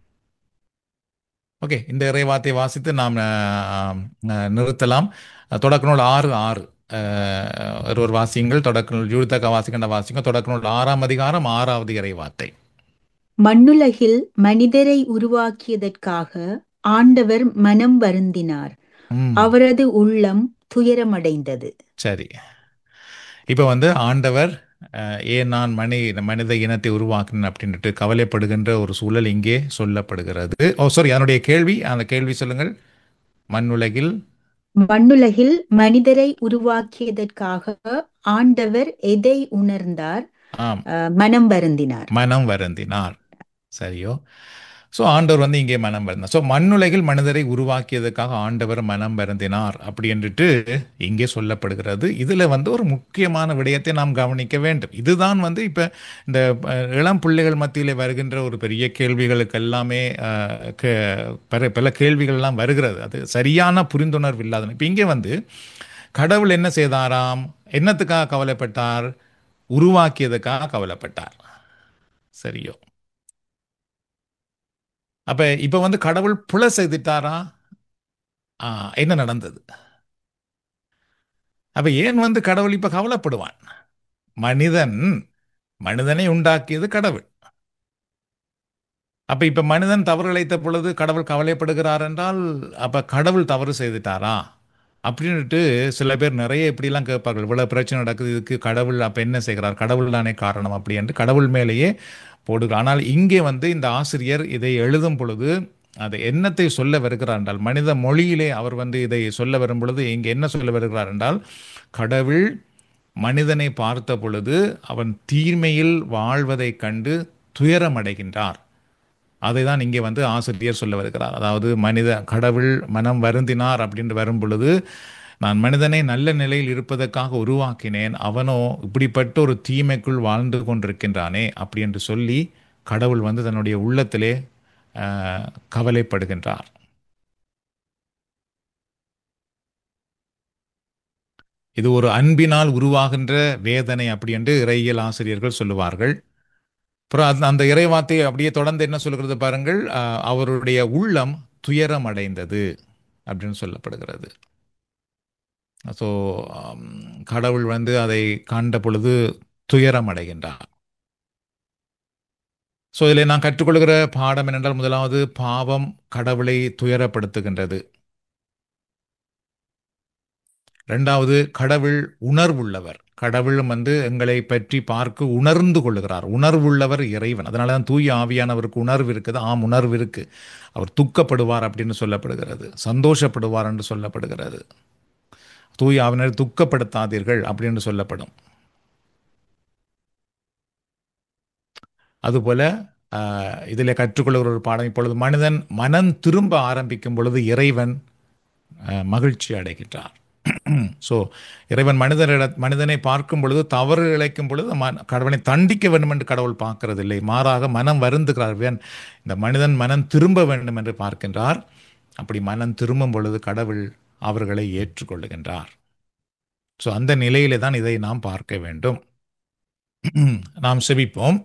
ஓகே இந்த இறைவாத்தை வாசித்து நாம் அஹ், அஹ், நிறுத்தலாம் தொடக்க நூல் ஆறு ஆறு அஹ், ஒரு ஒரு வாசியங்கள் தொடக்க நூல் ஜூழ்த்தக்க வாசிக்கின்ற வாசிங்க தொடக்க நூல் ஆறாம் அதிகாரம் ஆறாவது இறைவார்த்தை மண்ணுலகில் மனிதரை உருவாக்கியதற்காக ஆண்டவர் மனம் வருந்தினார் ம். அவரது உள்ளம் துயரமடைந்தது சரி இப்போ வந்து ஆண்டவர் அஹ், ஏன் நான் மனி மனித இனத்தை உருவாக்கினேன் அப்படின்ட்டு கவலைப்படுகின்ற ஒரு சூழல் இங்கே சொல்லப்படுகிறது ஓ சாரி அதனுடைய கேள்வி அந்த கேள்வி சொல்லுங்கள் மண்ணுலகில் மண்ணுலகில் மனிதரை உருவாக்கியதற்காக ஆண்டவர் எதை உணர்ந்தார் ஆம் அஹ், மனம் வருந்தினார் மனம் வருந்தினார் சரியோ ஸோ ஆண்டவர் வந்து இங்கே மனம் வருந்தார் ஸோ மண்ணுலகில் மனிதரை உருவாக்கியதுக்காக ஆண்டவர் மனம் வருந்தினார் அப்படி என்றுட்டு இங்கே சொல்லப்படுகிறது இதில் வந்து ஒரு முக்கியமான விடயத்தை நாம் கவனிக்க வேண்டும் இதுதான் வந்து இப்போ இந்த அஹ், இளம் பிள்ளைகள் மத்தியில் வருகின்ற ஒரு பெரிய கேள்விகளுக்கு எல்லாமே அஹ், கே- பல பல கேள்விகள்லாம் வருகிறது அது சரியான புரிந்துணர்வு இல்லாத இப்போ இங்கே வந்து கடவுள் என்ன செய்தாராம் என்னத்துக்காக கவலைப்பட்டார் உருவாக்கியதுக்காக கவலைப்பட்டார் சரியோ அப்ப இப்ப வந்து கடவுள் புல செய்துட்டாரா ஆ, என்ன நடந்தது அப்ப ஏன் வந்து கடவுள் இப்ப கவலைப்படுவான் மனிதன் மனிதனை உண்டாக்கியது கடவுள் அப்ப இப்ப மனிதன் தவறு இழைத்த பொழுது கடவுள் கவலைப்படுகிறார் என்றால் அப்ப கடவுள் தவறு செய்துட்டாரா அப்படின்னுட்டு சில பேர் நிறைய இப்படிலாம் கேட்பார்கள் இவ்வளவு பிரச்சனை நடக்குது இதுக்கு கடவுள் அப்ப என்ன செய்கிறார் கடவுள் தானே காரணம் அப்படி என்று கடவுள் மேலேயே போடுகிறார் ஆனால் இங்கே வந்து இந்த ஆசிரியர் இதை எழுதும் பொழுது அது என்னத்தை சொல்ல வருகிறார் என்றால் மனித மொழியிலே அவர் வந்து இதை சொல்ல வரும் பொழுது இங்கே என்ன சொல்ல வருகிறார் என்றால் கடவுள் மனிதனை பார்த்த பொழுது அவன் தீமையில் வாழ்வதைக் கண்டு துயரமடைகின்றார் அதை தான் இங்கே வந்து ஆசிரியர் சொல்ல வருகிறார் அதாவது மனித கடவுள் மனம் வருந்தினார் அப்படின்னு வரும் பொழுது நான் மனிதனை நல்ல நிலையில் இருப்பதற்காக உருவாக்கினேன் அவனோ இப்படிப்பட்ட ஒரு தீமைக்குள் வாழ்ந்து கொண்டிருக்கின்றானே அப்படி என்று சொல்லி கடவுள் வந்து தன்னுடைய உள்ளத்திலே ஆஹ், கவலைப்படுகின்றார் இது ஒரு அன்பினால் உருவாகின்ற வேதனை அப்படி என்று இறையியல் ஆசிரியர்கள் சொல்லுவார்கள் அப்புறம் அந்த அந்த இறைவார்த்தை அப்படியே தொடர்ந்து என்ன சொல்கிறது பாருங்கள் ஆஹ், அவருடைய உள்ளம் துயரம் அடைந்தது அப்படின்னு சொல்லப்படுகிறது ஸோ கடவுள் வந்து அதை கண்ட பொழுது துயரம் அடைகின்றார் ஸோ இதில் நான் கற்றுக்கொள்கிற பாடம் என்னென்றால் முதலாவது பாவம் கடவுளை துயரப்படுத்துகின்றது ரெண்டாவது கடவுள் உணர்வுள்ளவர் கடவுளும் வந்து எங்களை பற்றி பார்க்க உணர்ந்து கொள்ளுகிறார் உணர்வுள்ளவர் இறைவன் அதனால தான் தூய ஆவியானவருக்கு உணர்வு இருக்குது ஆம் உணர்வு இருக்கு அவர் துக்கப்படுவார் அப்படின்னு சொல்லப்படுகிறது சந்தோஷப்படுவார் என்று சொல்லப்படுகிறது தூய ஆவினர் துக்கப்படுத்தாதீர்கள் அப்படின்னு சொல்லப்படும் அதுபோல ஆஹ், இதிலே கற்றுக்கொள்கிற ஒரு பாடம் இப்பொழுது மனிதன் மனம் திரும்ப ஆரம்பிக்கும் பொழுது இறைவன் ஆஹ், மகிழ்ச்சி அடைகின்றார் ஸோ இறைவன் மனிதனிட மனிதனை பார்க்கும் பொழுது தவறு இழைக்கும் பொழுது மன கடவுளை தண்டிக்க வேண்டும் என்று கடவுள் பார்க்கறதில்லை மாறாக மனம் வருந்துகிறார் வேன் இந்த மனிதன் மனம் திரும்ப வேண்டும் என்று பார்க்கின்றார் அப்படி மனம் திரும்பும் பொழுது கடவுள் அவர்களை ஏற்றுக்கொள்ளுகின்றார் ஸோ அந்த நிலையிலே தான் இதை நாம் பார்க்க வேண்டும் நாம் செபிப்போம்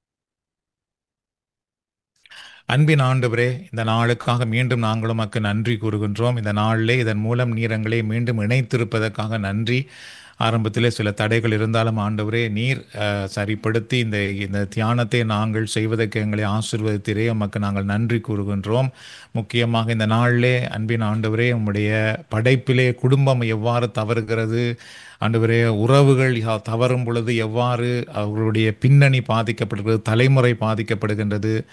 அன்பின் ஆண்டவரே இந்த நாளுக்காக மீண்டும் நாங்கள் உமக்கு நன்றி கூறுகின்றோம் இந்த நாளிலே இதன் மூலம் நீர் எங்களை மீண்டும் இணைத்திருப்பதற்காக நன்றி ஆரம்பத்திலே சில தடைகள் இருந்தாலும் ஆண்டவரே நீர் அஹ், சரிப்படுத்தி இந்த இந்த தியானத்தை நாங்கள் செய்வதற்கு எங்களை ஆசீர்வதித்தீரே உமக்கு நாங்கள் நன்றி கூறுகின்றோம் முக்கியமாக இந்த நாளிலே அன்பின் ஆண்டவரே உம்முடைய படைப்பிலே குடும்பம் எவ்வாறு தவறுகிறது ஆண்டவரே உறவுகள் யா- தவறும் பொழுது எவ்வாறு அவர்களுடைய பின்னணி பாதிக்கப்படுகிறது தலைமுறை பாதிக்கப்படுகின்றது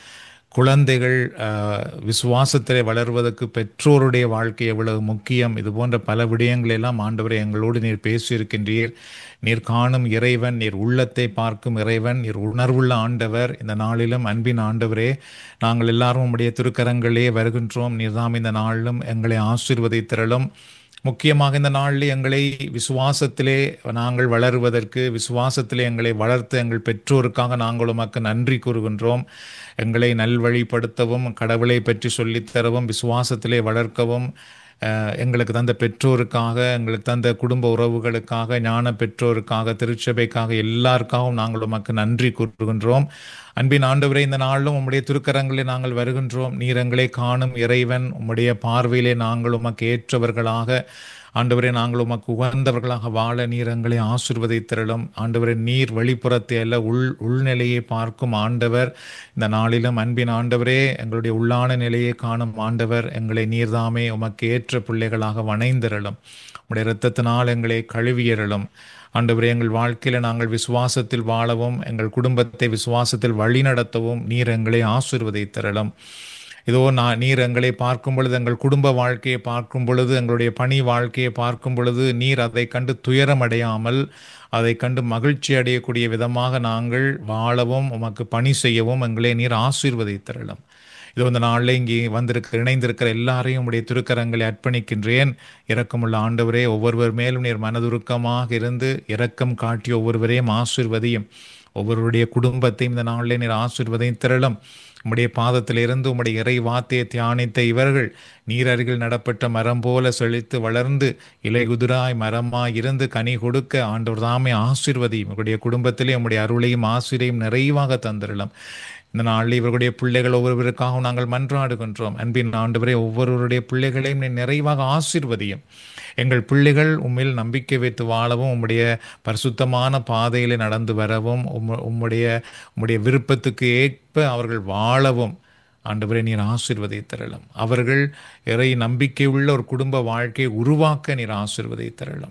குழந்தைகள் விசுவாசத்திலே வளர்வதற்கு பெற்றோருடைய வாழ்க்கை எவ்வளவு முக்கியம் இது போன்ற பல விடயங்கள் எல்லாம் ஆண்டவரை எங்களோடு நீர் பேசியிருக்கின்றீர் நீர் காணும் இறைவன் நீர் உள்ளத்தை பார்க்கும் இறைவன் நீர் உணர்வுள்ள ஆண்டவர் இந்த நாளிலும் அன்பின் ஆண்டவரே நாங்கள் எல்லாரும் உம்முடைய திருக்கரங்களே வருகின்றோம் நீர்தாம் இந்த நாளிலும் எங்களை ஆசீர்வதித்திரளும் முக்கியமாக இந்த நாளில் எங்களை விசுவாசத்திலே நாங்கள் வளருவதற்கு விசுவாசத்திலே எங்களை வளர்த்து எங்கள் பெற்றோருக்காக நாங்கள் உமக்கு நன்றி கூறுகின்றோம் எங்களை நல்வழிப்படுத்தவும் கடவுளை பற்றி சொல்லித்தரவும் விசுவாசத்திலே வளர்க்கவும் எங்களுக்கு தந்த பெற்றோருக்காக எங்களுக்கு தந்த குடும்ப உறவுகளுக்காக ஞான பெற்றோருக்காக திருச்சபைக்காக எல்லாருக்காகவும் நாங்கள் உமக்கு நன்றி கூறுகின்றோம் அன்பின் ஆண்டவரே இந்த நாளிலும் உம்முடைய திருக்கரங்களே நாங்கள் வருகின்றோம் நீர் எங்களை காணும் இறைவன் உம்முடைய பார்வையிலே நாங்கள் உமக்கு ஏற்றவர்களாக ஆண்டவரே நாங்கள் உமக்கு உகந்தவர்களாக வாழ நீர் எங்களை ஆசிர்வதித்திரளும் ஆண்டவரே நீர் வெளிப்புறத்தை அல்ல உள் உள்நிலையை பார்க்கும் ஆண்டவர் இந்த நாளிலும் அன்பின் ஆண்டவரே எங்களுடைய உள்ளான நிலையை காணும் ஆண்டவர் எங்களை நீர்தாமே உமக்கு ஏற்ற பிள்ளைகளாக வணைந்திரளும் உடைய இரத்தத்தினால் எங்களை கழுவியறலும் ஆண்டவரே எங்கள் வாழ்க்கையில் நாங்கள் விசுவாசத்தில் வாழவும் எங்கள் குடும்பத்தை விசுவாசத்தில் வழிநடத்தவும் நீர் எங்களை ஆசிர்வதித்திரளும் இதோ நான் நீர் எங்களை பார்க்கும் பொழுது எங்கள் குடும்ப வாழ்க்கையை பார்க்கும் பொழுது எங்களுடைய பணி வாழ்க்கையை பார்க்கும் பொழுது நீர் அதை கண்டு துயரமடையாமல் அதை கண்டு மகிழ்ச்சி அடையக்கூடிய விதமாக நாங்கள் வாழவும் உமக்கு பணி செய்யவும் எங்களை நீர் ஆசீர்வதித்திரளும் இது இந்த நாளில் இங்கே வந்திருக்கிற இணைந்திருக்கிற எல்லாரையும் உடைய திருக்கரங்களை அர்ப்பணிக்கின்றேன் இரக்கமுள்ள ஆண்டவரே ஒவ்வொருவர் மேலும் நீர் மனதுருக்கமாக இருந்து இரக்கம் காட்டி ஒவ்வொருவரையும் ஆசிர்வதியும் ஒவ்வொருவருடைய குடும்பத்தையும் இந்த நாளிலே நீர் ஆசிர்வதையும் திரளும் உம்முடைய பாதத்திலிருந்து உம்முடைய இறை வார்த்தையை தியானித்த இவர்கள் நீர் அருகில் நடப்பட்ட மரம் போல செழித்து வளர்ந்து இலை குதிராய் மரமாய் இருந்து கனி கொடுக்க ஆண்டவர் தாமே ஆசிர்வதியும் உங்களுடைய குடும்பத்திலே உம்முடைய அருளையும் ஆசிரியையும் நிறைவாக தந்திரலாம் இந்த நாளில் இவர்களுடைய பிள்ளைகள் ஒவ்வொருவருக்காகவும் நாங்கள் மன்றாடுகின்றோம் அன்பின் ஆண்டவரே ஒவ்வொருவருடைய பிள்ளைகளையும் நீ நிறைவாக ஆசிர்வதியும் எங்கள் பிள்ளைகள் உம்மில் நம்பிக்கை வைத்து வாழவும் உம்முடைய பரிசுத்தமான பாதையில் நடந்து வரவும் உம் உம்முடைய உம்முடைய விருப்பத்துக்கு ஏற்ப அவர்கள் வாழவும் ஆண்டவரை நீர் ஆசிர்வதித்தரலாம் அவர்கள் இறை நம்பிக்கை உள்ள ஒரு குடும்ப வாழ்க்கையை உருவாக்க நீர் ஆசிர்வதித்தரலாம்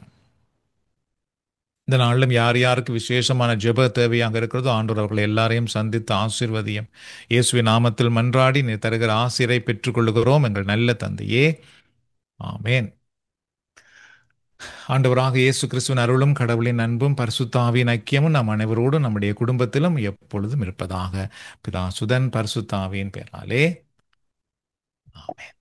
இந்த நாளிலும் யார் யாருக்கு விசேஷமான ஜெப தேவையாக இருக்கிறதோ ஆண்டவர் அவர்களை எல்லாரையும் சந்தித்து ஆசிர்வதியும் இயேசுவி நாமத்தில் மன்றாடி நீ தருகிற ஆசிரை பெற்றுக்கொள்கிறோம் எங்கள் நல்ல தந்தையே ஆமேன் ஆண்டவராக இயேசு கிறிஸ்துவின் அருளும் கடவுளின் அன்பும் பரிசுத்தாவின் ஐக்கியமும் நம் அனைவரோடும் நம்முடைய குடும்பத்திலும் எப்பொழுதும் இருப்பதாக பிதா சுதன் பரிசுத்தாவின் பேராலே ஆமேன்